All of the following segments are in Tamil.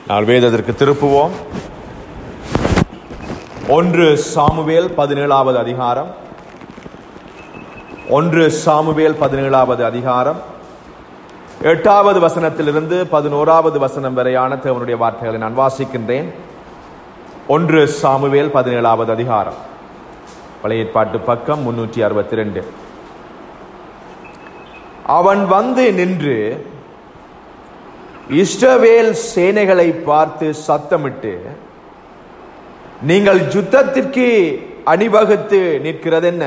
நாள் வேதத்திற்கு திருப்புவோம் ஒன்று சாமுவேல் பதினேழாவது அதிகாரம் ஒன்று சாமுவேல் பதினேழாவது அதிகாரம் எட்டாவது வசனத்திலிருந்து பதினோராவது வசனம் வரையான தேவனுடைய வார்த்தைகளை நான் வாசிக்கின்றேன் ஒன்று சாமுவேல் பதினேழாவது அதிகாரம் பழைய ஏற்பாட்டு பக்கம் முன்னூற்றி அறுபத்தி ரெண்டு அவன் வந்து நின்று இஸ்ரவேல் சேனைகளை பார்த்து சத்தமிட்டு நீங்கள் யுத்தத்திற்கு அணிவகுத்து நிற்கிறதென்ன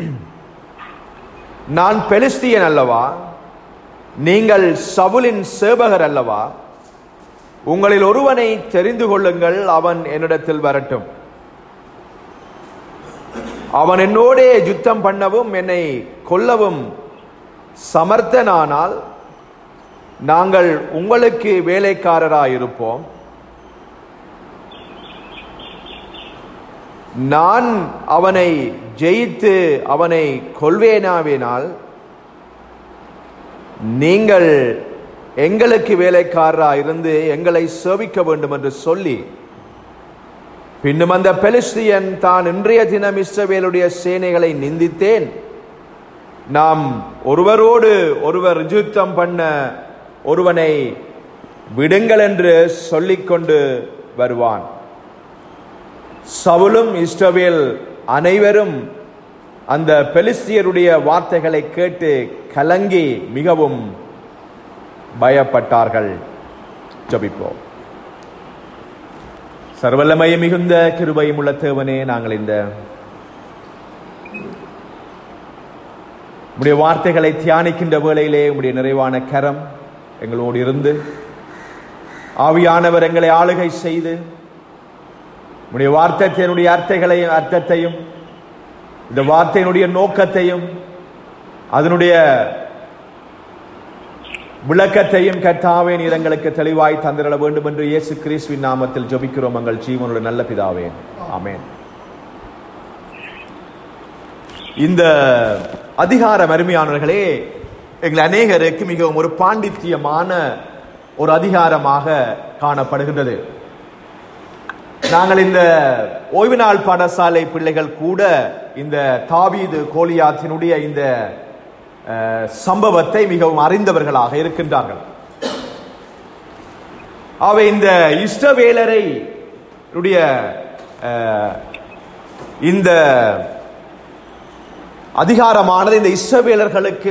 நான் பெலிஸ்தியன் அல்லவா நீங்கள் சவுலின் சேவகர் அல்லவா உங்களில் ஒருவனை தெரிந்து கொள்ளுங்கள் அவன் என்னிடத்தில் வரட்டும் அவன் என்னோடே யுத்தம் பண்ணவும் என்னை கொல்லவும் சமர்த்தனானால் நாங்கள் உங்களுக்கு வேலைக்காரராயிருப்போம் நான் அவனை ஜெயித்து அவனை கொள்வேனாவினால் நீங்கள் எங்களுக்கு வேலைக்காரரா இருந்து எங்களை சேவிக்க வேண்டும் என்று சொல்லி பின்னும் அந்த பெலிஸ்தியன் தான் இன்றைய தினம் இஸ்ரவேலுடைய சேனைகளை நிந்தித்தேன் நாம் ஒருவரோடு ஒருவர் யுத்தம் பண்ண ஒருவனை விடுங்கள் என்று சொல்லிக்கொண்டு வருவான் சவுலும் இஸ்ரவேல் அனைவரும் அந்த பெலிஸ்தியருடைய வார்த்தைகளை கேட்டு கலங்கி மிகவும் பயப்பட்டார்கள் ஜபிப்போம் சர்வல்லமய மிகுந்த கிருபையும் உள்ள தேவனே நாங்கள் இந்த உடைய வார்த்தைகளை தியானிக்கின்ற வேளையிலே உடைய நிறைவான கரம் எங்களோடு இருந்து ஆவியானவர் எங்களை ஆளுகை செய்து உடைய வார்த்தையினுடைய அர்த்தங்களையும் அர்த்தத்தையும் இந்த வார்த்தையினுடைய நோக்கத்தையும் அதனுடைய விளக்கத்தையும் கட்டாவே நீர் எங்களுக்கு தெளிவாய் தந்திரள வேண்டும் என்று இயேசு கிறிஸ்துவின் நாமத்தில் ஜபிக்கிறோம் எங்கள் ஜீவனுடைய நல்ல பிதாவே ஆமேன் இந்த அதிகாரம் அருமையானவர்களே எங்கள் அநேகருக்கு மிகவும் ஒரு பாண்டித்தியமான ஒரு அதிகாரமாக காணப்படுகின்றது நாங்கள் இந்த ஓய்வு நாள் பாடசாலை பிள்ளைகள் கூட இந்த தாவீது கோலியாத்தினுடைய இந்த சம்பவத்தை மிகவும் அறிந்தவர்களாக இருக்கின்றார்கள் அவை இந்த இஷ்டவேலரை இந்த அதிகாரமானது இந்த இஸ்ரவேலர்களுக்கு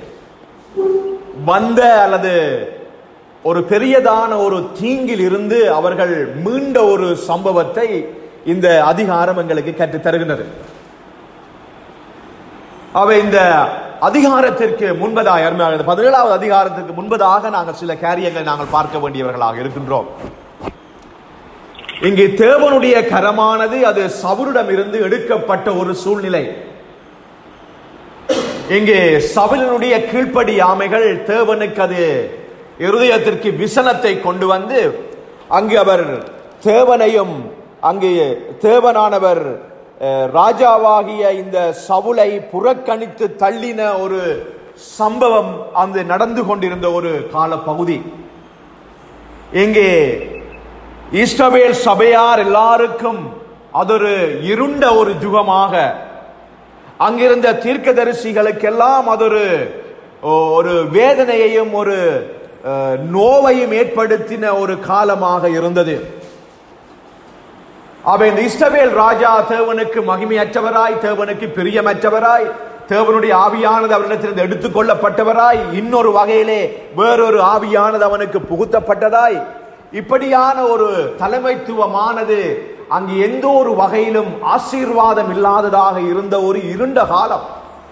வந்த அல்லது ஒரு பெரியதான ஒரு தீங்கில் இருந்து அவர்கள் மீண்ட ஒரு சம்பவத்தை இந்த அதிகாரம் எங்களுக்கு கற்றுத் தருகின்றது அவை இந்த அதிகாரத்திற்கு முன்பதாக அருமையாக பதினேழாவது அதிகாரத்திற்கு முன்பதாக நாங்கள் சில காரியங்களை நாங்கள் பார்க்க வேண்டியவர்களாக இருக்கின்றோம் இங்கு தேவனுடைய கரமானது அது சவுரிடம் இருந்து எடுக்கப்பட்ட ஒரு சூழ்நிலை இங்கே சவுலினுடைய கீழ்ப்படி ஆமைகள் தேவனுக்கு அது இருதயத்திற்கு விசனத்தை கொண்டு வந்து அங்கு அவர் தேவனையும் அங்கு தேவனானவர் ராஜாவாகிய இந்த சவுலை புறக்கணித்து தள்ளின ஒரு சம்பவம் அந்த நடந்து கொண்டிருந்த ஒரு கால பகுதி இங்கே இஸ்ரவேல் சபையார் எல்லாருக்கும் அதொரு இருண்ட ஒரு யுகமாக அங்கிருந்த தீர்க்கதரிசிகளுக்கெல்லாம் அதொரு ஒரு வேதனையையும் ஒரு நோவையும் ஏற்படுத்தின ஒரு காலமாக இருந்தது அவை இந்த இஸ்ரவேல் ராஜா தேவனுக்கு மகிமையற்றவராய் தேவனுக்கு பிரியமற்றவராய் தேவனுடைய ஆவியானது அவரிடத்திலிருந்து எடுத்துக் கொள்ளப்பட்டவராய் இன்னொரு வகையிலே வேறொரு ஆவியானது அவனுக்கு புகுத்தப்பட்டதாய் இப்படியான ஒரு தலைமைத்துவமானது அங்கு எந்த ஒரு வகையிலும் ஆசீர்வாதம் இல்லாததாக இருந்த ஒரு இருண்ட காலம்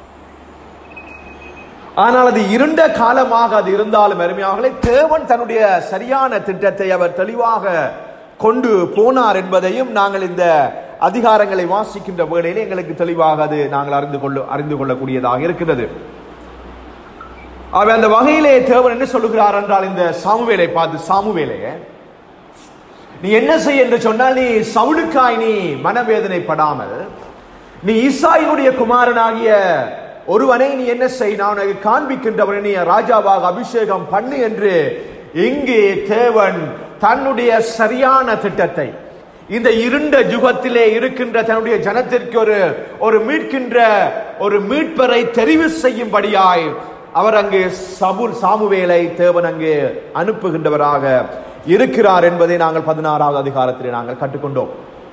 ஆனால் அது இருண்ட காலமாக அது இருந்தாலும் அருமையாகலே தேவன் தன்னுடைய சரியான திட்டத்தை அவர் தெளிவாக கொண்டு போனார் என்பதையும் நாங்கள் இந்த அதிகாரங்களை வாசிக்கின்ற வேளையிலே எங்களுக்கு தெளிவாக அது நாங்கள் அறிந்து கொள்ள அறிந்து கொள்ளக்கூடியதாக இருக்கிறது அவர் அந்த வகையிலே தேவன் என்ன சொல்லுகிறார் என்றால் இந்த சாமுவேலை பார்த்து சாமுவேலே நீ என்ன செய்ய என்று சொன்னால் நீ சவுளுக்காய் நீ மனவேதனைப்படாமல் நீ ஈசாயினுடைய குமாரனாகிய ஒருவனை நீ என்ன செய் நான் உனக்கு காண்பிக்கின்றவனை நீ ராஜாவாக அபிஷேகம் பண்ணு என்று இங்கே தேவன் தன்னுடைய சரியான திட்டத்தை இந்த இருண்ட யுகத்திலே இருக்கின்ற தன்னுடைய ஜனத்திற்கு ஒரு ஒரு மீட்கின்ற ஒரு மீட்பரை தெரிவு செய்யும்படியாய் அவர் அங்கு சபுல் சாமுவேலை தேவன் அங்கு அனுப்புகின்றவராக இருக்கிறார் என்பதை நாங்கள் பதினாறாவது அதிகாரத்திலே நாங்கள் கற்றுக்கொண்டோம்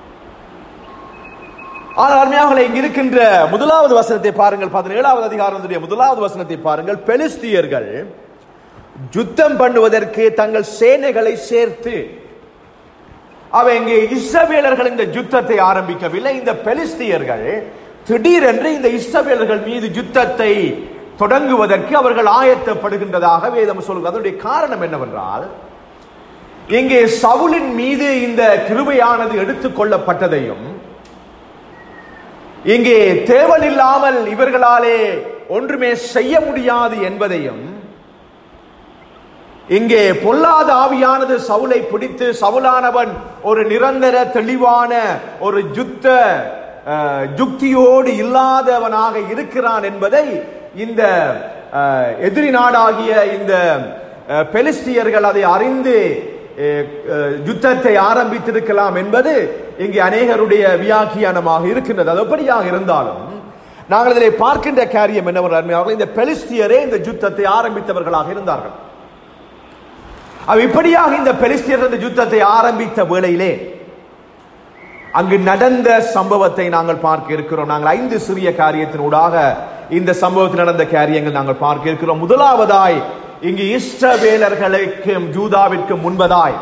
ஆனால் அருமையாக இங்க இருக்கின்ற முதலாவது வசனத்தை பாருங்கள் பதினேழாவது அதிகாரத்துடைய முதலாவது வசனத்தை பாருங்கள் பெலிஸ்தியர்கள் யுத்தம் பண்ணுவதற்கு தங்கள் சேனைகளை சேர்த்து அவ இங்கே இஸ்ரவேலர்கள் இந்த யுத்தத்தை ஆரம்பிக்கவில்லை இந்த பெலிஸ்தியர்கள் திடீரென்று இந்த இஸ்ரவேலர்கள் மீது யுத்தத்தை தொடங்குவதற்கு அவர்கள் ஆயத்தப்படுகின்றதாக வேதம் சொல்கிறது அதனுடைய காரணம் என்னவென்றால் இங்கே சவுலின் மீது இந்த கிருபையானது எடுத்துக் கொள்ளப்பட்டதையும் இங்கே தேவனில்லாமல் இவர்களாலே ஒன்றுமே செய்ய முடியாது என்பதையும் இங்கே பொல்லாத ஆவியானது சவுலை பிடித்து சவுலானவன் ஒரு நிரந்தர தெளிவான ஒரு யுத்த அஹ், யுக்தியோடு இல்லாதவனாக இருக்கிறான் என்பதை இந்த அஹ், எதிரி நாடாகிய இந்த அஹ், பெலிஸ்தியர்கள் அதை அறிந்து அஹ், அஹ், யுத்தத்தை ஆரம்பித்திருக்கலாம் என்பது இங்கே அநேகருடைய வியாக்கியானமாக இருக்கின்றது அது எப்படியாக இருந்தாலும் நாங்கள் இதில் பார்க்கின்ற காரியம் என்னவென்றால் அருமையானவர்களே, இந்த பெலிஸ்தியரே இந்த யுத்தத்தை ஆரம்பித்தவர்களாக இருந்தார்கள் அவ் இப்படியாக இந்த பெலிஸ்தியர் இந்த யுத்தத்தை ஆரம்பித்த வேளையிலே அங்கு நடந்த சம்பவத்தை நாங்கள் பார்க்க இருக்கிறோம் நாங்கள் ஐந்து சிறிய காரியத்தினூடாக இந்த சம்பவத்தில் நடந்த காரியங்கள் நாங்கள் பார்க்க இருக்கிறோம் முதலாவதாய் இங்கு இஸ்ரவேலர்களுக்கும் ஜூதாவிற்கும் முன்பதாய்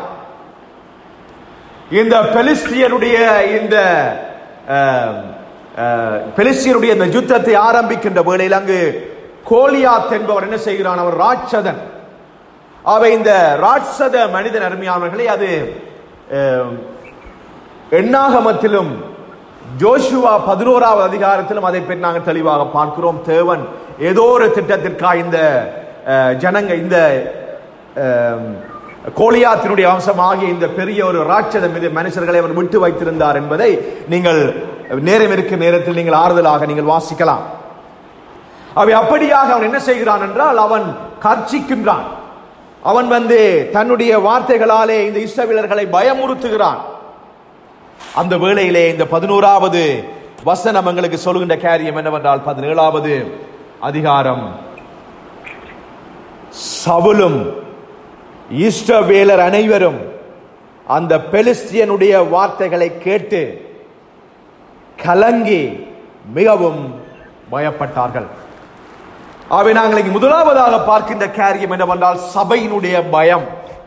இந்த பெலிஸ்தியருடைய இந்த அஹ், அஹ், பெலிஸ்தியருடைய இந்த யுத்தத்தை ஆரம்பிக்கின்ற வேளையில் அங்கு கோலியாத் என்பவர் என்ன செய்கிறான் அவர் ராட்சதன் அவை இந்த ராட்சத மனிதன் அருமையானவர்களே அது அஹ், எண்ணாகமத்திலும் ஜோஷுவா பதினோராவது அதிகாரத்திலும் அதை பற்றி நாங்கள் தெளிவாக பார்க்கிறோம் தேவன் ஏதோ ஒரு திட்டத்திற்காக இந்த அஹ், ஜனங்க இந்த அஹ், கோலியாத்தினுடைய அம்சமாகிய இந்த பெரிய ஒரு ராட்சத மீது மனுஷர்களை அவர் விட்டு வைத்திருந்தார் என்பதை நீங்கள் நேரம் இருக்க நேரத்தில் நீங்கள் ஆறுதலாக நீங்கள் வாசிக்கலாம் அவை அப்படியாக அவன் என்ன செய்கிறான் என்றால் அவன் கர்ச்சிக்கின்றான் அவன் வந்து தன்னுடைய வார்த்தைகளாலே இந்த இஸ்ரவேலர்களை பயமுறுத்துகிறான் அந்த வேளையிலே இந்த பதினோராவது வசனம் எங்களுக்கு சொல்கின்ற காரியம் என்னவென்றால் பதினேழாவது அதிகாரம் சவுலும் இஸ்ரவேலர் அனைவரும் அந்த பெலிஸ்தியனுடைய வார்த்தைகளை கேட்டு கலங்கி மிகவும் பயப்பட்டார்கள் அவை நாங்கள் இங்கு முதலாவதாக பார்க்கின்ற காரியம் என்னவென்றால் சபையினுடைய பயம்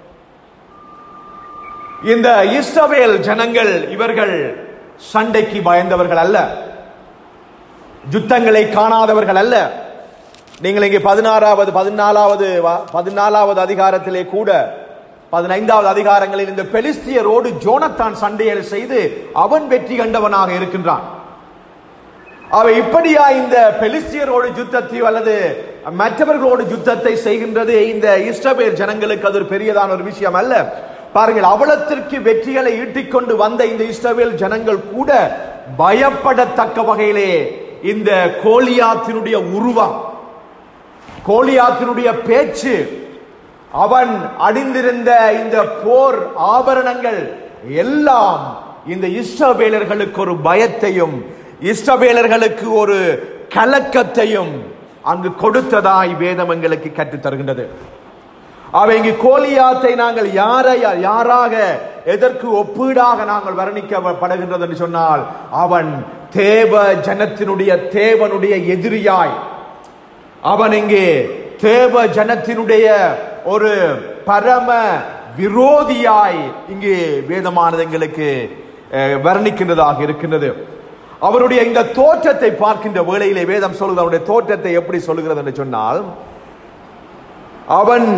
இந்த இஸ்ரவேல் ஜனங்கள் இவர்கள் சண்டைக்கு பயந்தவர்கள் அல்ல யுத்தங்களை காணாதவர்கள் அல்ல நீங்கள் இங்கே பதினாறாவது பதினாலாவது வ- பதினாலாவது அதிகாரத்திலே கூட பதினைந்தாவது அதிகாரங்களில் இந்த பெலிஸ்தியரோடு ஜோனத்தான் சண்டையை செய்து அவன் வெற்றி கண்டவனாக இருக்கின்றான் அவை இப்படியா இந்த பெலிஸ்தியரோடு யுத்தத்தையோ அல்லது மற்றவர்களோடு யுத்தத்தை செய்கின்றது இந்த இஸ்ரவேல் ஜனங்களுக்கு அது ஒரு பெரியதான ஒரு விஷயம் அல்ல பாருங்கள் அவலத்திற்கு வெற்றிகளை ஈட்டிக் கொண்டு வந்த இந்த இஸ்ரவேல் ஜனங்கள் கூட பயப்படத்தக்க வகையிலே இந்த கோலியாத்தினுடைய உருவம் கோலியாத்தினுடைய பேச்சு அவன் அணிந்திருந்த இந்த போர் ஆபரணங்கள் எல்லாம் இந்த இஸ்ரவேலர்களுக்கு ஒரு பயத்தையும் இஸ்ரவேலர்களுக்கு ஒரு கலக்கத்தையும் அங்கு கொடுத்ததாய் வேதம் எங்களுக்கு கற்றுத் தருகின்றது அவை இங்கு கோலியாத்தை நாங்கள் யாரை யாராக எதற்கு ஒப்பீடாக நாங்கள் வர்ணிக்கப்படுகின்றது என்று சொன்னால் அவன் தேவ ஜனத்தினுடைய தேவனுடைய எதிரியாய் அவன் இங்கே தேவ ஜனத்தினுடைய ஒரு பரம விரோதியாய் இங்கே வேதமானது எங்களுக்கு அஹ், வர்ணிக்கின்றதாக இருக்கின்றது அவருடைய இந்த தோற்றத்தை பார்க்கின்ற வேளையிலே வேதம் சொல்லுது அவருடைய தோற்றத்தை எப்படி சொல்லுகிறது என்று சொன்னால் அவன்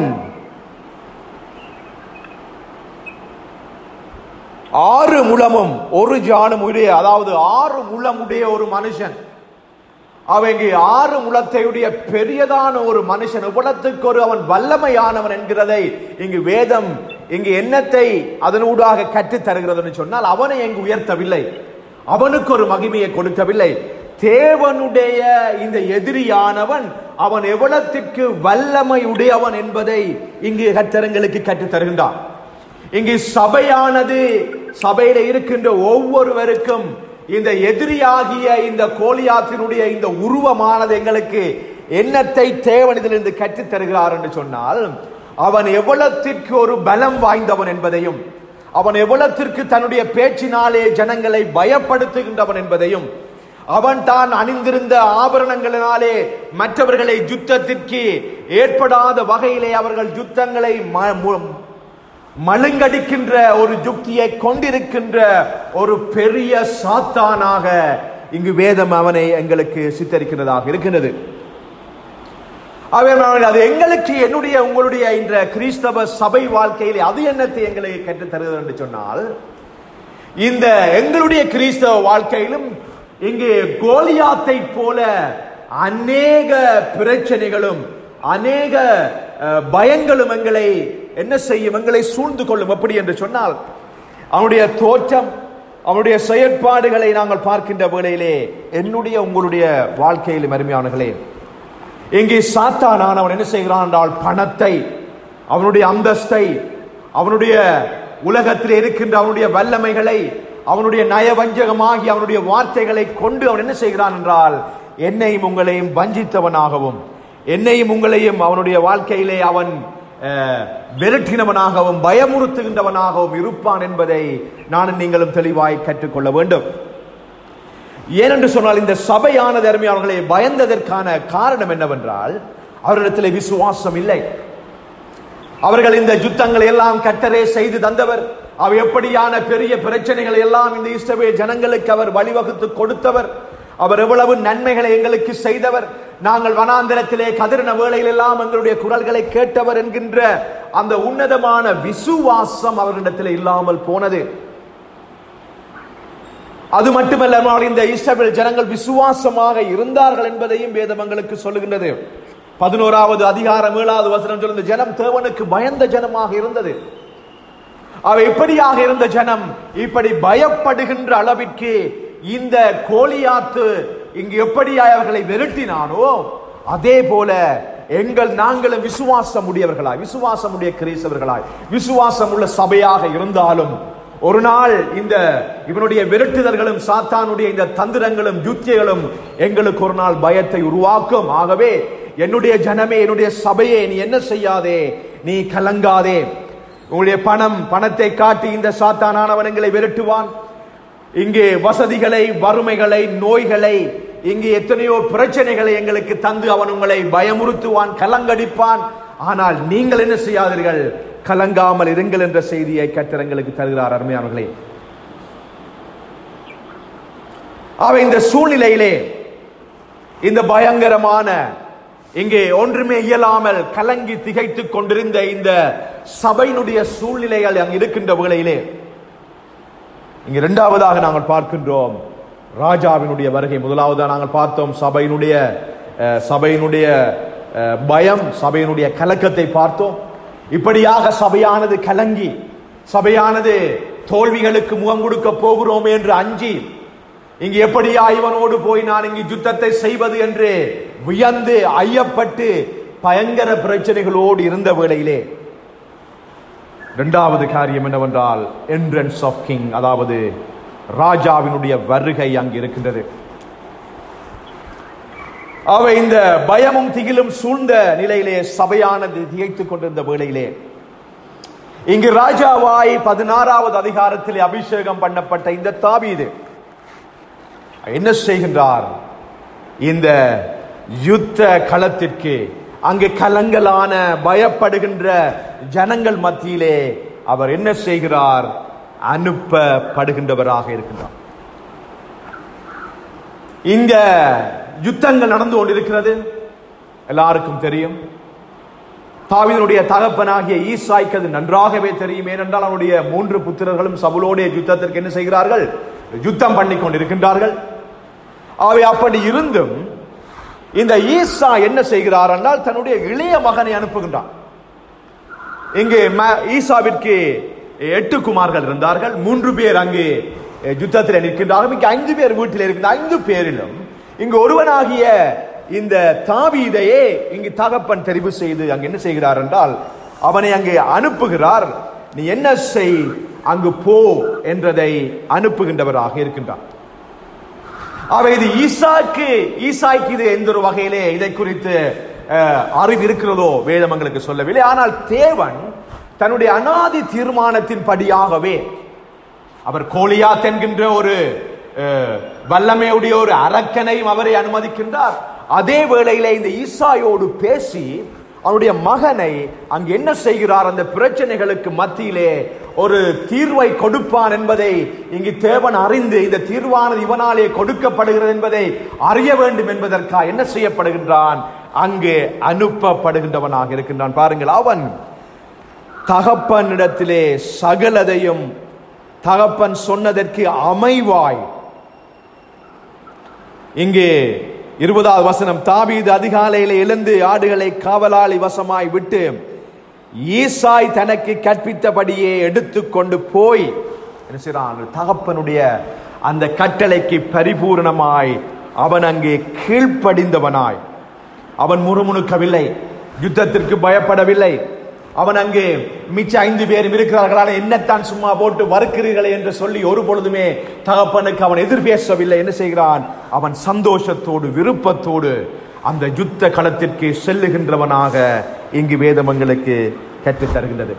ஆறு முழமும் ஒரு ஜானும் உடைய அதாவது ஆறு முழமுடைய ஒரு மனுஷன் அவன் இங்கே ஆறு முழத்தையுடைய பெரியதான ஒரு மனுஷன் இவ்வளத்துக்கு ஒரு அவன் வல்லமையானவன் என்கிறதை இங்கு வேதம் இங்கு எண்ணத்தை அதனூடாக கற்றுத் தருகிறதுன்னு சொன்னால் அவனை இங்கு உயர்த்தவில்லை அவனுக்கு ஒரு மகிமையை கொடுக்கவில்லை தேவனுடைய இந்த எதிரியானவன் அவன் எவ்வளத்திற்கு வல்லமை உடையவன் என்பதை இங்கு கத்தரங்களுக்கு கற்றுத் தருகின்றான் இங்கு சபையானது சபையில இருக்கின்ற ஒவ்வொருவருக்கும் இந்த எதிரியாகிய இந்த கோலியாத்தினுடைய இந்த உருவமானது எங்களுக்கு என்னத்தை தேவனிதிலிருந்து கற்றுத் தருகிறார் என்று சொன்னால் அவன் எவ்வளத்திற்கு ஒரு பலம் வாய்ந்தவன் என்பதையும் அவன் எவ்வளத்திற்கு தன்னுடைய பேச்சினாலே ஜனங்களை பயப்படுத்துகின்றவன் என்பதையும் அவன் தான் அணிந்திருந்த ஆபரணங்களினாலே மற்றவர்களை யுத்தத்திற்கு ஏற்படாத வகையிலே அவர்கள் யுத்தங்களை ம- மு- மழுங்கடிக்கின்ற ஒரு யுக்தியை கொண்டிருக்கின்ற ஒரு பெரிய சாத்தானாக இங்கு வேதம் அவனை எங்களுக்கு சித்தரிக்கிறதாக இருக்கின்றது அவன் அது எங்களுக்கு என்னுடைய உங்களுடைய இந்த கிறிஸ்தவ சபை வாழ்க்கையில் அது என்னத்தை எங்களுக்கு கற்றுத் தருகிறது என்று சொன்னால் இந்த எங்களுடைய கிறிஸ்தவ வாழ்க்கையிலும் இங்கே கோலியாத்தை போல அநேக பிரச்சனைகளும் அநேக அஹ், பயங்களும் எங்களை என்ன செய்யும் எங்களை சூழ்ந்து கொள்ளும் எப்படி என்று சொன்னால் அவனுடைய தோற்றம் அவனுடைய செயற்பாடுகளை நாங்கள் பார்க்கின்ற வேளையிலே என்னுடைய உங்களுடைய வாழ்க்கையிலும் அருமையானர்களே இங்கே சாத்தானான் அவன் என்ன செய்கிறான் என்றால் பணத்தை அவனுடைய அந்தஸ்தை அவனுடைய உலகத்தில் இருக்கின்ற அவனுடைய வல்லமைகளை அவனுடைய நயவஞ்சகமாகி அவனுடைய வார்த்தைகளை கொண்டு அவன் என்ன செய்கிறான் என்றால் என்னையும் உங்களையும் வஞ்சித்தவனாகவும் என்னையும் உங்களையும் அவனுடைய வாழ்க்கையிலே அவன் அஹ், விரட்டினவனாகவும் பயமுறுத்துகின்றவனாகவும் இருப்பான் என்பதை நானும் நீங்களும் தெளிவாய் கற்றுக்கொள்ள வேண்டும் ஏனென்று சொன்னால் இந்த சபையானது அருமையாளர்களை பயந்ததற்கான காரணம் என்னவென்றால் அவரிடத்தில் விசுவாசம் இல்லை அவர்கள் இந்த யுத்தங்களை எல்லாம் கட்டரே செய்து தந்தவர் அவர் எப்படியான பெரிய பிரச்சனைகளை எல்லாம் இந்த இஸ்ரவேல் ஜனங்களுக்கு அவர் வழிவகுத்து கொடுத்தவர் அவர் எவ்வளவு நன்மைகளை எங்களுக்கு செய்தவர் நாங்கள் வனாந்தரத்திலே கதிரின வேளையில் எல்லாம் எங்களுடைய குரல்களை கேட்டவர் என்கின்ற அந்த உன்னதமான விசுவாசம் அவர்களிடத்தில் இல்லாமல் போனது அது மட்டுமல்ல ஆனால் இந்த இஸ்ரவேல் ஜனங்கள் விசுவாசமாக இருந்தார்கள் என்பதையும் வேதம் எங்களுக்கு சொல்லுகின்றது பதினோராவது அதிகாரம் ஏழாவது வசனம் சொல்லுங்க ஜனம் தேவனுக்கு பயந்த ஜனமாக இருந்தது அவ எப்படியாக இருந்த ஜனம் இப்படி பயப்படுகின்ற அளவிற்கு இந்த கோலியாத்து இங்கு எப்படி அவர்களை விரட்டினானோ அதே போல எங்கள் நாங்களும் விசுவாசம் உடையவர்களாய் விசுவாசம் உடைய கிரீசவர்களாய் விசுவாசம் உள்ள சபையாக இருந்தாலும் ஒரு நாள் இந்த இவனுடைய விரட்டுதல்களும் சாத்தானுடைய இந்த தந்திரங்களும் யுத்தியங்களும் எங்களுக்கு ஒரு நாள் பயத்தை உருவாக்கும் ஆகவே என்னுடைய ஜனமே என்னுடைய சபையே நீ என்ன செய்யாதே நீ கலங்காதே உங்களுடைய பணம் பணத்தை காட்டி இந்த சாத்தானானவன் எங்களை விரட்டுவான் இங்கே வசதிகளை வறுமைகளை நோய்களை இங்கே எத்தனையோ பிரச்சனைகளை எங்களுக்கு தந்து அவன் உங்களை பயமுறுத்துவான் கலங்கடிப்பான் ஆனால் நீங்கள் என்ன செய்யாதீர்கள் கலங்காமல் இருங்கள் என்ற செய்தியை கத்திரங்களுக்கு தருகிறார் அருமையானவர்களே அவை இந்த சூழ்நிலையிலே இந்த பயங்கரமான இங்கே ஒன்றுமே இயலாமல் கலங்கி திகைத்துக் கொண்டிருந்த இந்த சபையினுடைய சூழ்நிலைகள் அங்கு இருக்கின்ற வேளையிலே இங்க இரண்டாவதாக நாங்கள் பார்க்கின்றோம் ராஜாவினுடைய வருகை முதலாவதாக நாங்கள் பார்த்தோம் சபையினுடைய அஹ், சபையினுடைய அஹ், பயம் சபையினுடைய கலக்கத்தை பார்த்தோம் இப்படியாக சபையானது கலங்கி சபையானது தோல்விகளுக்கு முகம் கொடுக்க போகிறோம் என்று அஞ்சி இங்கு எப்படியா இவனோடு போய் நான் இங்கு யுத்தத்தை செய்வது என்று வியந்து ஐயப்பட்டு பயங்கர பிரச்சனைகளோடு இருந்த வேளையிலே இரண்டாவது காரியம் என்னவென்றால் என்ட்ரன்ஸ் ஆஃப் கிங் அதாவது ராஜாவினுடைய வருகை அங்கு இருக்கின்றது அவை இந்த பயமும் திகிலும் சூழ்ந்த நிலையிலே சபையானது திகைத்துக் கொண்டிருந்த வேளையிலே இங்கு ராஜாவாய் பதினாறாவது அதிகாரத்திலே அபிஷேகம் பண்ணப்பட்ட இந்த தாவீது என்ன செய்கின்றார் இந்த யுத்த களத்திற்கு அங்கு கலங்கலான பயப்படுகின்ற ஜனங்கள் மத்தியிலே அவர் என்ன செய்கிறார் அனுப்பப்படுகின்றவராக இருக்கின்றார் இங்க யுத்தங்கள் நடந்து கொண்டிருக்கிறது எல்லாருக்கும் தெரியும் தாவீதுடைய தகப்பனாகிய ஈசாய்க்கு அது நன்றாகவே தெரியும் ஏனென்றால் அவனுடைய மூன்று புத்திரர்களும் சவுலோடைய யுத்தத்திற்கு என்ன செய்கிறார்கள் யுத்தம் பண்ணி கொண்டிருக்கின்றார்கள் அவை அப்படி இருந்தும் இந்த ஈசா என்ன செய்கிறார் என்றால் தன்னுடைய இளைய மகனை அனுப்புகின்றான் இங்கே ம- ஈசாவிற்கு எட்டு குமார்கள் இருந்தார்கள் மூன்று பேர் அங்கு யுத்தத்தில் நிற்கின்றார்கள் இங்கு ஐந்து பேர் வீட்டில் இருக்கின்ற ஐந்து பேரிலும் இங்கு ஒருவனாகிய இந்த தாவீதையே இங்கு தகப்பன் தெரிவு செய்து அங்கு என்ன செய்கிறார் என்றால் அவனை அங்கே அனுப்புகிறார் நீ என்ன செய் அங்கு போ என்றதை அனுப்புகின்றவராக இருக்கின்றார் அவை இது ஈசாக்கு ஈசாய்க்கு இது எந்த ஒரு வகையிலே இதை குறித்து அஹ், அறிவு இருக்கிறதோ வேதம் எங்களுக்கு சொல்லவில்லை ஆனால் தேவன் தன்னுடைய அனாதி தீர்மானத்தின் படியாகவே அவர் கோலியாத் என்கின்ற ஒரு அஹ், வல்லமையுடைய ஒரு அரக்கனையும் அவரை அனுமதிக்கின்றார் அதே வேளையிலே இந்த ஈசாயோடு பேசி அவனுடைய மகனை அங்கு என்ன செய்கிறார் அந்த பிரச்சனைகளுக்கு மத்தியிலே ஒரு தீர்வை கொடுப்பான் என்பதை இங்கு தேவன் அறிந்து இந்த தீர்வானது இவனாலே கொடுக்கப்படுகிறது என்பதை அறிய வேண்டும் என்பதற்காக என்ன செய்யப்படுகின்றான் அங்கு அனுப்பப்படுகின்றவனாக இருக்கின்றான் பாருங்கள் அவன் தகப்பனிடத்திலே சகலதையும் தகப்பன் சொன்னதற்கு அமைவாய் இங்கே இருபதாவது வசனம் தாவீது அதிகாலையில எழுந்து ஆடுகளை காவலாளி வசமாய் விட்டு ஈசாய் தனக்கு கற்பித்தபடியே எடுத்துக்கொண்டு போய் என்ன செய்றான் தகப்பனுடைய அந்த கட்டளைக்கு பரிபூரணமாய் அவன் அங்கே கீழ்ப்படிந்தவனாய் அவன் முறுமுணுக்கவில்லை யுத்தத்திற்கு பயப்படவில்லை அவன் அங்கே மிச்ச ஐந்து பேரும் இருக்கிறார்களான என்னத்தான் சும்மா போட்டு வறுக்கிறீர்களே என்று சொல்லி ஒரு பொழுதுமே தகப்பனுக்கு அவன் எதிர் பேசவில்லை என்ன செய்கிறான் அவன் சந்தோஷத்தோடு விருப்பத்தோடு அந்த யுத்த களத்திற்கு செல்லுகின்றவனாக இங்கு வேதமங்களுக்கு கற்றுத் தருகின்றது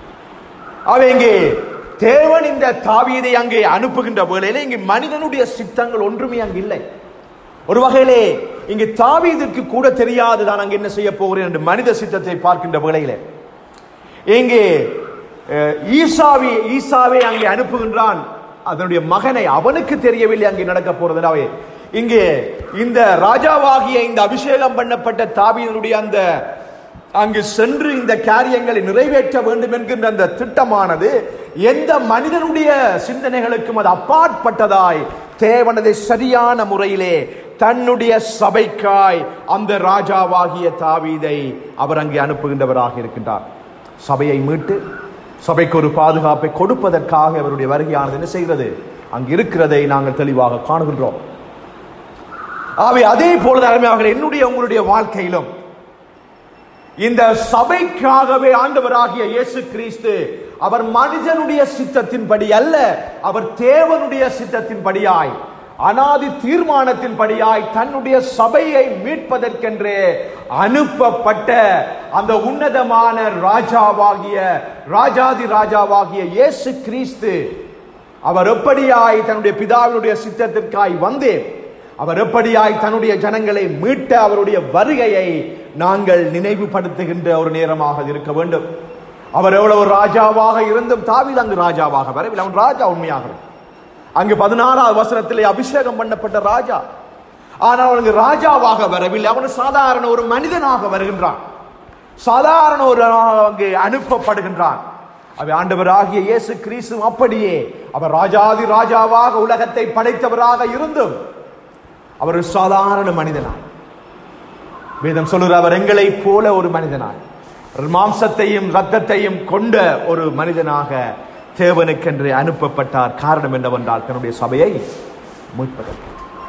அவ இங்கே தேவன் இந்த தாவீதை அங்கே அனுப்புகின்ற வேளையிலே இங்கு மனிதனுடைய சித்தங்கள் ஒன்றுமே அங்கு இல்லை ஒரு வகையிலே இங்கு தாவீதுக்கு கூட தெரியாது நான் அங்கு என்ன செய்ய போகிறேன் என்று மனித சித்தத்தை பார்க்கின்ற வேளையிலே இங்கே அஹ், ஈசாவி ஈசாவை அங்கே அனுப்புகின்றான் அதனுடைய மகனை அவனுக்கு தெரியவில்லை அங்கே நடக்க போறதுனாவே இங்கே இந்த ராஜாவாகிய இந்த அபிஷேகம் பண்ணப்பட்ட தாவீதனுடைய அந்த அங்கு சென்று இந்த காரியங்களை நிறைவேற்ற வேண்டும் என்கின்ற அந்த திட்டமானது எந்த மனிதனுடைய சிந்தனைகளுக்கும் அது அப்பாற்பட்டதாய் தேவனதை சரியான முறையிலே தன்னுடைய சபைக்காய் அந்த ராஜாவாகிய தாவீதை அவர் அங்கே அனுப்புகின்றவராக இருக்கின்றார் சபையை மீட்டு சபைக்கு ஒரு பாதுகாப்பை கொடுப்பதற்காக அவருடைய வருகையானது என்ன செய்கிறது அங்கு இருக்கிறதை நாங்கள் தெளிவாக காணுகின்றோம் ஆகவே அதே போல அருமையாக என்னுடைய உங்களுடைய வாழ்க்கையிலும் இந்த சபைக்காகவே ஆண்டவராகிய இயேசு கிறிஸ்து அவர் மனிதனுடைய சித்தத்தின்படி அல்ல அவர் தேவனுடைய சித்தத்தின்படியாய் அனாதி தீர்மானத்தின் படியாய் தன்னுடைய சபையை மீட்பதற்கென்றே அனுப்பப்பட்ட அந்த உன்னதமான ராஜாவாகிய ராஜாதி ராஜாவாகிய இயேசு கிறிஸ்து அவர் எப்படியாய் தன்னுடைய பிதாவினுடைய சித்தத்திற்காய் வந்து அவர் எப்படியாய் தன்னுடைய ஜனங்களை மீட்ட அவருடைய வருகையை நாங்கள் நினைவுபடுத்துகின்ற ஒரு நேரமாக அது இருக்க வேண்டும் அவர் எவ்வளவு ராஜாவாக இருந்தும் தாவீது அங்கு ராஜாவாக வரவில்லை அவன் ராஜா உண்மையாக அங்கு பதினாறாவது வசனத்திலே அபிஷேகம் பண்ணப்பட்ட ராஜா ஆனால் அவனுக்கு ராஜாவாக வரவில்லை அவன் சாதாரண ஒரு மனிதனாக வருகின்றான் சாதாரண ஒரு அங்கு அனுப்பப்படுகின்றான் அவை ஆண்டவராகிய இயேசு கிறிஸ்து அப்படியே அவர் ராஜாதி ராஜாவாக உலகத்தை படைத்தவராக இருந்தும் அவர் ஒரு சாதாரண மனிதனாய் வேதம் சொல்லுற அவர் எங்களை போல ஒரு மனிதனாய் ஒரு மாம்சத்தையும் ரத்தத்தையும் கொண்ட ஒரு மனிதனாக தேவனுக்கென்று அனுப்பப்பட்டார் காரணம் என்னவென்றால் தன்னுடைய சபையை மீட்பதற்கு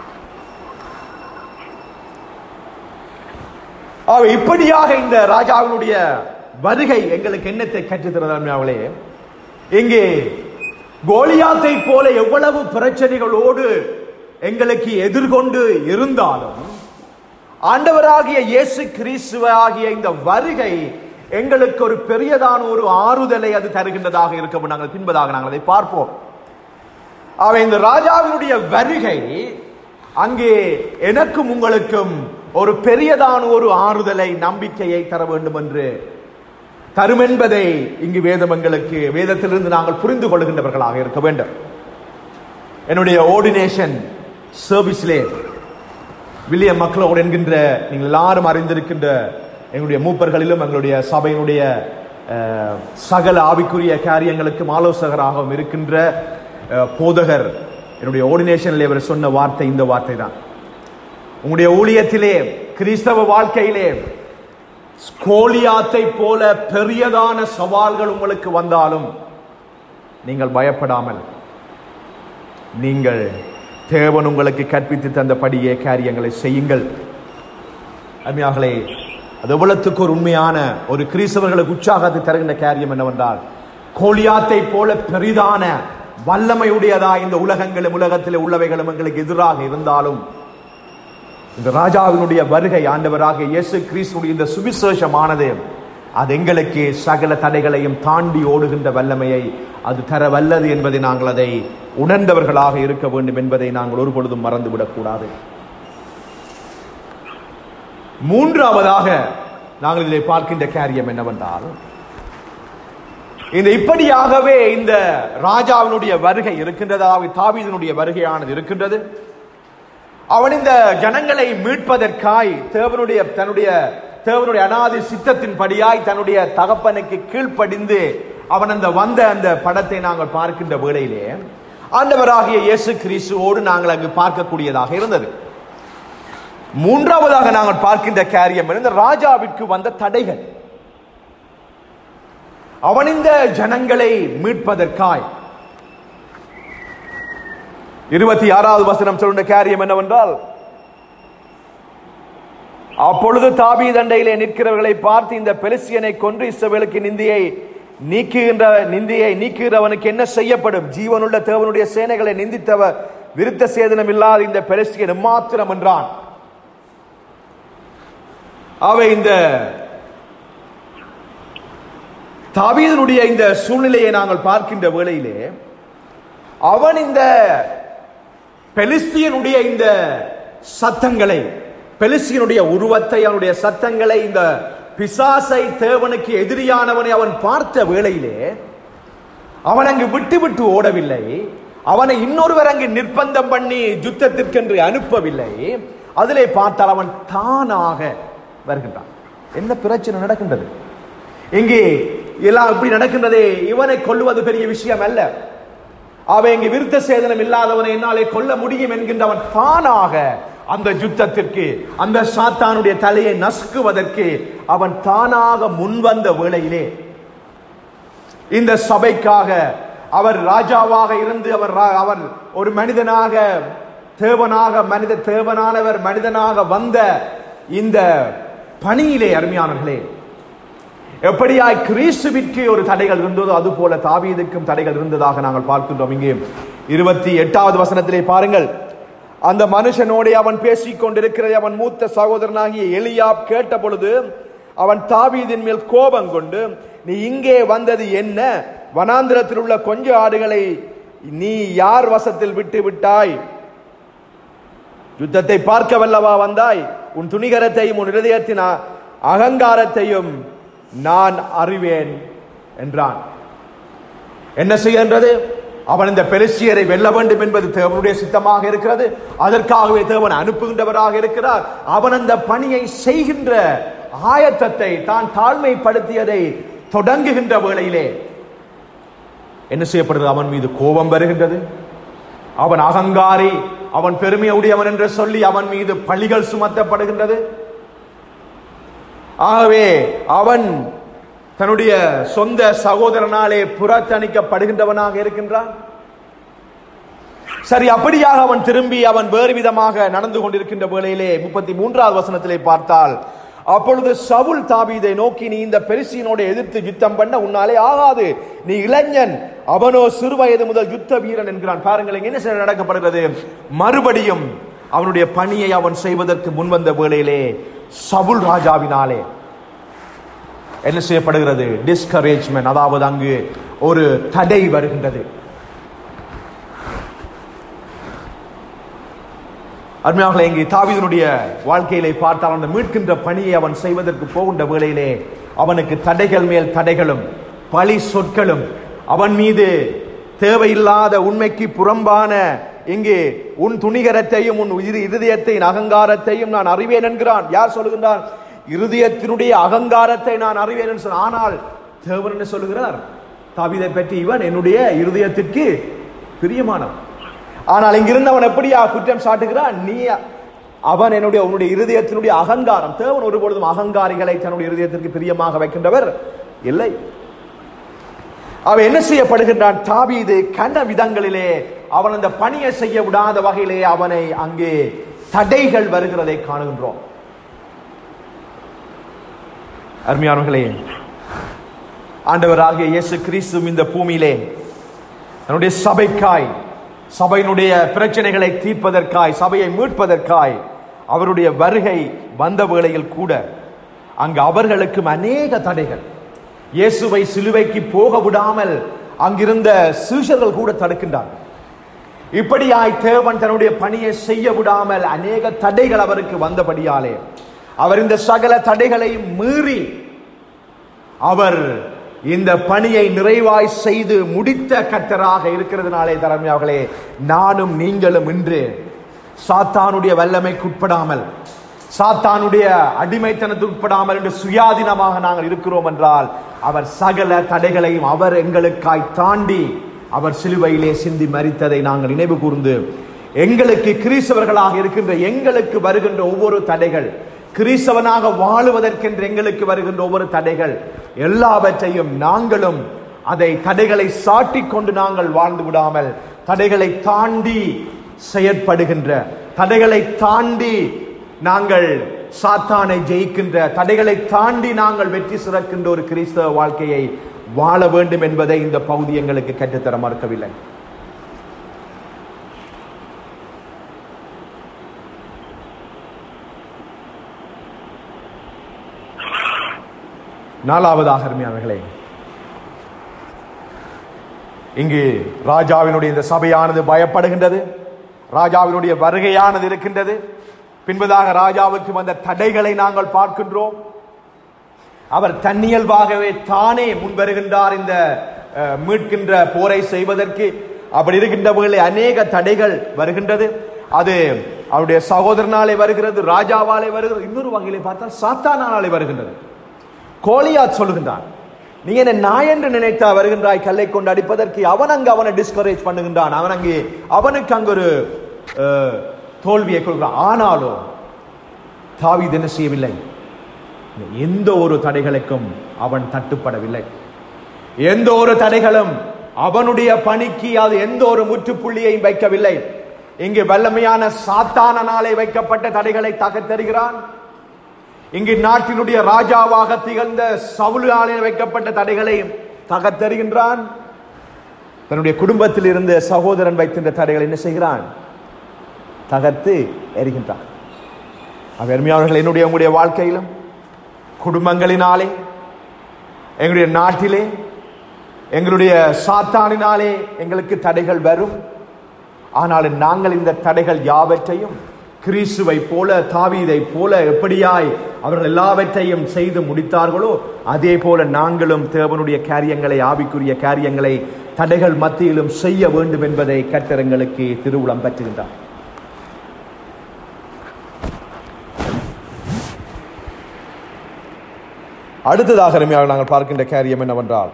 ஆக இப்படியாக இந்த ராஜாவினுடைய வருகை எங்களுக்கு என்னத்தை கற்றுத்தரதாமே இங்கே கோலியாத்தை போல எவ்வளவு பிரச்சனைகளோடு எங்களுக்கு எதிர்கொண்டு இருந்தாலும் ஆண்டவராகிய இயேசு கிறிஸ்துவாகிய இந்த வருகை எங்களுக்கு ஒரு பெரியதான ஒரு ஆறுதலை அது தருகின்றதாக இருக்க நாங்கள் பின்பதாக நாங்கள் அதை பார்ப்போம் அவன் இந்த ராஜாவினுடைய வருகை அங்கே எனக்கும் உங்களுக்கும் ஒரு பெரியதான ஒரு ஆறுதலை நம்பிக்கையை தர வேண்டும் என்று தரும் என்பதை இங்கு வேதம் எங்களுக்கு வேதத்திலிருந்து நாங்கள் புரிந்து கொள்கின்றவர்களாக இருக்க வேண்டும் என்னுடைய ஓர்டினேஷன் சர்வீஸ்லே வில்லியம் மக்களோடு என்கின்ற நீங்கள் எல்லாரும் அறிந்திருக்கின்ற எங்களுடைய மூப்பர்களிலும் எங்களுடைய சபையினுடைய அஹ், சகல ஆவிக்குரிய காரியங்களுக்கும் ஆலோசகராகவும் இருக்கின்ற அஹ், போதகர் என்னுடைய ஓர்டினேஷனில் இவர் சொன்ன வார்த்தை இந்த வார்த்தை தான் உங்களுடைய ஊழியத்திலே கிறிஸ்தவ வாழ்க்கையிலே கோலியாத்தை போல பெரியதான சவால்கள் உங்களுக்கு வந்தாலும் நீங்கள் பயப்படாமல் நீங்கள் தேவன் உங்களுக்கு கற்பித்து தந்தபடியே காரியங்களை செய்யுங்கள் அருமையாகலே அது எவ்வளத்துக்கு ஒரு உண்மையான ஒரு கிறிஸ்தவர்களுக்கு உற்சாகத்தை தருகின்ற காரியம் என்னவென்றால் கோலியாத்தை போல பெரிதான வல்லமையுடையதா இந்த உலகங்களும் உலகத்தில் உள்ளவைகளும் எங்களுக்கு எதிராக இருந்தாலும் இந்த ராஜாவினுடைய வருகை ஆண்டவராக இயேசு கிறிஸ்துடைய இந்த சுவிசேஷமானது அது எங்களுக்கு சகல தடைகளையும் தாண்டி ஓடுகின்ற வல்லமையை அது தர வல்லது என்பதை நாங்கள் அதை உணர்ந்தவர்களாக இருக்க வேண்டும் என்பதை நாங்கள் ஒரு பொழுதும் மறந்துவிடக் கூடாது மூன்றாவதாக நாங்கள் இதை பார்க்கின்ற காரியம் என்னவென்றால் இந்த இப்படியாகவே இந்த ராஜாவினுடைய வருகை இருக்கின்றது அதாவது தாவீதினுடைய வருகையானது இருக்கின்றது அவன் இந்த ஜனங்களை மீட்பதற்காய் தேவனுடைய தன்னுடைய தேவனுடைய அனாதி சித்தத்தின் படியாய் தன்னுடைய தகப்பனுக்கு கீழ்ப்படிந்து அவன் அந்த வந்த அந்த படத்தை நாங்கள் பார்க்கின்ற வேளையிலே ஆண்டவராகிய இயேசு கிறிஸ்துவோடு நாங்கள் அங்கு பார்க்கக்கூடியதாக இருந்தது மூன்றாவதாக நாங்கள் பார்க்கின்ற காரியம் இந்த ராஜாவிற்கு வந்த தடைகள் அவன் இந்த ஜனங்களை மீட்பதற்காய் இருபத்தி ஆறாவது வசனம் சொல்லுகிற காரியம் என்னவென்றால் அப்பொழுது தாபி தண்டையிலே நிற்கிறவர்களை பார்த்து இந்த பெலிசியனை கொன்று இஸ்ரவேலுக்கு நிந்தியை நீக்குகின்ற நிந்தியை நீக்குகிறவனுக்கு என்ன செய்யப்படும் ஜீவனுள்ள தேவனுடைய சேனைகளை நிந்தித்தவர் விருத்த சேதனம் இல்லாத இந்த பெலிசியன் மாத்திரம் என்றான் அவை இந்த தாவீதனுடைய இந்த சூழ்நிலையை நாங்கள் பார்க்கின்ற வேளையிலே அவன் இந்த பெலிஸ்தியனுடைய இந்த சத்தங்களை பெலிஸ்தியனுடைய உருவத்தை அவனுடைய சத்தங்களை இந்த பிசாசை தேவனுக்கு எதிரியானவனை அவன் பார்த்த வேளையிலே அவன் அங்கு விட்டு விட்டு ஓடவில்லை அவனை இன்னொருவர் அங்கு நிர்பந்தம் பண்ணி யுத்தத்திற்கென்று அனுப்பவில்லை அதிலே பார்த்தால் அவன் தானாக வருகின்றான் என்ன பிரச்சனை நடக்கின்றது இங்கே எல்லாம் இப்படி நடக்கின்றதே இவனை கொல்லுவது பெரிய விஷயம் அல்ல அவன் இங்கு விருத்த சேதனம் இல்லாதவனை என்னாலே கொல்ல முடியும் என்கின்றவன் தானாக அந்த யுத்தத்திற்கு அந்த சாத்தானுடைய தலையை நசுக்குவதற்கு அவன் தானாக முன்வந்த வேளையிலே இந்த சபைக்காக அவர் ராஜாவாக இருந்து அவர் ரா- அவர் ஒரு மனிதனாக தேவனாக மனித தேவனானவர் மனிதனாக வந்த இந்த பணியிலே அருமையானவர்களே எப்படியாய் கிறிஸ்துவிற்கு ஒரு தடைகள் இருந்ததோ அது போல தாவீதுக்கும் தடைகள் இருந்ததாக நாங்கள் பார்க்கின்றோம் இங்கே இருபத்தி எட்டாவது வசனத்திலே பாருங்கள் அந்த மனுஷனோடே அவன் பேசிக் கொண்டிருக்கிறதை அவன் மூத்த சகோதரனாகிய எலியாப் கேட்ட பொழுது அவன் தாவீதின் மேல் கோபம் கொண்டு நீ இங்கே வந்தது என்ன வனாந்திரத்தில் உள்ள கொஞ்ச ஆடுகளை நீ யார் வசத்தில் விட்டு விட்டாய் யுத்தத்தை பார்க்க வல்லவா வந்தாய் உன் துணிகரத்தையும் உன் இருதயத்தின் அ- அகங்காரத்தையும் நான் அறிவேன் என்றான் என்ன செய்கின்றது அவன் இந்த பெருசியரை வெல்ல வேண்டும் என்பது தேவனுடைய சித்தமாக இருக்கிறது அதற்காகவே தேவன் அனுப்புகின்றவராக இருக்கிறார் அவன் அந்த பணியை செய்கின்ற ஆயத்தத்தை தான் தாழ்மைப்படுத்தியதை தொடங்குகின்ற வேளையிலே என்ன செய்யப்படுகிறது அவன் மீது கோபம் வருகின்றது அவன் அகங்காரி அவன் பெருமையுடையவன் என்று சொல்லி அவன் மீது பழிகள் சுமத்தப்படுகின்றது ஆகவே அவன் தன்னுடைய சொந்த சகோதரனாலே புறத்தணிக்கப்படுகின்றவனாக இருக்கின்றான் சரி அப்படியாக அவன் திரும்பி அவன் வேறு விதமாக நடந்து கொண்டிருக்கின்ற வேளையிலே முப்பத்தி மூன்றாவது வசனத்திலே பார்த்தால் அப்பொழுது சவுல் தாவீதை நோக்கி நீ இந்த பெருசியனோடு எதிர்த்து யுத்தம் பண்ண உன்னாலே ஆகாது நீ இளைஞன் அவனோ சிறு வயது முதல் யுத்த வீரன் என்கிறான் பாருங்கள் இங்க என்ன செய்ய நடக்கப்படுகிறது மறுபடியும் அவனுடைய பணியை அவன் செய்வதற்கு முன்வந்த வேளையிலே சவுல் ராஜாவினாலே என்ன செய்யப்படுகிறது டிஸ்கரேஜ்மெண்ட் அதாவது அங்கு ஒரு தடை வருகின்றது அருமையாக இங்கே தாவீதனுடைய வாழ்க்கையிலே பார்த்தால் அந்த மீட்கின்ற பணியை அவன் செய்வதற்கு போகின்ற வேளையிலே அவனுக்கு தடைகள் மேல் தடைகளும் பழி சொற்களும் அவன் மீது தேவையில்லாத உண்மைக்கு புறம்பான இங்கே உன் துணிகரத்தையும் உன் இரு இருதயத்தின் அகங்காரத்தையும் நான் அறிவேன் என்கிறான் யார் சொல்லுகின்றான் இருதயத்தினுடைய அகங்காரத்தை நான் அறிவேன் என்று சொன்ன ஆனால் தேவன் என்ன சொல்லுகிறார் தாவீதை பற்றி இவன் என்னுடைய இருதயத்திற்கு பிரியமானவன் ஆனால் இங்கிருந்தவன் எப்படியா குற்றம் சாட்டுகிறான் நீ அவன் என்னுடைய உன்னுடைய இருதயத்தினுடைய அகங்காரம் தேவன் ஒருபொழுதும் அகங்காரிகளை தன்னுடைய இருதயத்திற்கு பிரியமாக வைக்கின்றவர் இல்லை அவன் என்ன செய்யப்படுகின்றான் தாவீது கண்ட விதங்களிலே அவன் அந்த பணியை செய்ய விடாத வகையிலே அவனை அங்கே தடைகள் வருகிறதை காணுகின்றோம் அருமையானவர்களே ஆண்டவராகிய இயேசு கிறிஸ்துவும் இந்த பூமியிலே தன்னுடைய சபைக்காய் சபையினுடைய பிரச்சனைகளை தீர்ப்பதற்காய் சபையை மீட்பதற்காய் அவருடைய வருகை வந்த வேளையில் கூட அங்கு அவர்களுக்கும் அநேக தடைகள் இயேசுவை சிலுவைக்கு போக விடாமல் அங்கிருந்த சீஷர்கள் கூட தடுக்கின்றார்கள் இப்படியாய் தேவன் தன்னுடைய பணியை செய்ய விடாமல் அநேக தடைகள் அவருக்கு வந்தபடியாலே அவர் இந்த சகல தடைகளையும் மீறி அவர் இந்த பணியை நிறைவாய் செய்து முடித்த கர்த்தராக இருக்கிறதுனாலே தலைமையார்களே நானும் நீங்களும் இன்று சாத்தானுடைய வல்லமைக்கு உட்படாமல் சாத்தானுடைய அடிமைத்தனத்துக்கு உட்படாமல் என்று சுயாதீனமாக நாங்கள் இருக்கிறோம் என்றால் அவர் சகல தடைகளையும் அவர் எங்களுக்காய் தாண்டி அவர் சிலுவையிலே சிந்தி மரித்ததை நாங்கள் நினைவு கூர்ந்து எங்களுக்கு கிறிஸ்தவர்களாக இருக்கின்ற எங்களுக்கு வருகின்ற ஒவ்வொரு தடைகள் கிறிஸ்தவனாக வாழுவதற்கென்று எங்களுக்கு வருகின்ற ஒவ்வொரு தடைகள் எல்லாவற்றையும் நாங்களும் அதை தடைகளை சாட்டிக் கொண்டு நாங்கள் வாழ்ந்து விடாமல் தடைகளை தாண்டி செயற்படுகின்ற தடைகளை தாண்டி நாங்கள் சாத்தானை ஜெயிக்கின்ற தடைகளை தாண்டி நாங்கள் வெற்றி சிறக்கின்ற ஒரு கிறிஸ்தவ வாழ்க்கையை வாழ வேண்டும் என்பதை இந்த பகுதி எங்களுக்கு கற்றுத்தர மறுக்கவில்லை நாலாவதாக அருமையானவர்களே இங்கு ராஜாவினுடைய இந்த சபையானது பயப்படுகின்றது ராஜாவினுடைய வருகையானது இருக்கின்றது பின்பதாக ராஜாவுக்கு வந்த தடைகளை நாங்கள் பார்க்கின்றோம் அவர் தன்னியல்பாகவே தானே முன்வருகின்றார் இந்த அஹ், மீட்கின்ற போரை செய்வதற்கு அப்படி இருக்கின்றவர்களே அநேக தடைகள் வருகின்றது அது அவருடைய சகோதரனாலே வருகிறது ராஜாவாலே வருகிறது இன்னொரு வகையிலே பார்த்தால் சாத்தானாலே வருகின்றது கோலியாத் சொல்லுகின்றான் நீ என்ன நாய் என்று நினைத்தா வருகின்றாய் கல்லை கொண்டு அடிப்பதற்கு அவன் அங்கு அவனை டிஸ்கரேஜ் பண்ணுகின்றான் அவன் அங்கே அவனுக்கு அங்கு ஒரு அஹ், தோல்வியை கொடுக்கிறான் ஆனாலும் தாவீது என்ன செய்யவில்லை எந்த ஒரு தடைகளுக்கும் அவன் தட்டுப்படவில்லை எந்த ஒரு தடைகளும் அவனுடைய பணிக்கு அது எந்த ஒரு முற்றுப்புள்ளியையும் வைக்கவில்லை இங்கு வல்லமையான சாத்தானனாலே வைக்கப்பட்ட தடைகளை தகர்த்தருகிறான் இங்கு நாட்டினுடைய ராஜாவாக திகழ்ந்த சவுலாலே வைக்கப்பட்ட தடைகளையும் தகர்த்தருகின்றான் தன்னுடைய குடும்பத்தில் இருந்த சகோதரன் வைத்திருந்த தடைகளை என்ன செய்கிறான் தகர்த்து எறிகின்றான் அவர் அருமையானவர்கள் என்னுடைய உங்களுடைய வாழ்க்கையிலும் குடும்பங்களினாலே எங்களுடைய நாட்டிலே எங்களுடைய சாத்தானினாலே எங்களுக்கு தடைகள் வரும் ஆனாலும் நாங்கள் இந்த தடைகள் யாவற்றையும் கிறிஸ்துவை போல தாவீதை போல எப்படியாய் அவர்கள் எல்லாவற்றையும் செய்து முடித்தார்களோ அதே போல நாங்களும் தேவனுடைய காரியங்களை ஆவிக்குரிய காரியங்களை தடைகள் மத்தியிலும் செய்ய வேண்டும் என்பதை கட்டரங்களுக்கு திருவுளம் பற்றுகின்றார் அடுத்ததாக அருமையாக நாங்கள் பார்க்கின்ற காரியம் என்னவென்றால்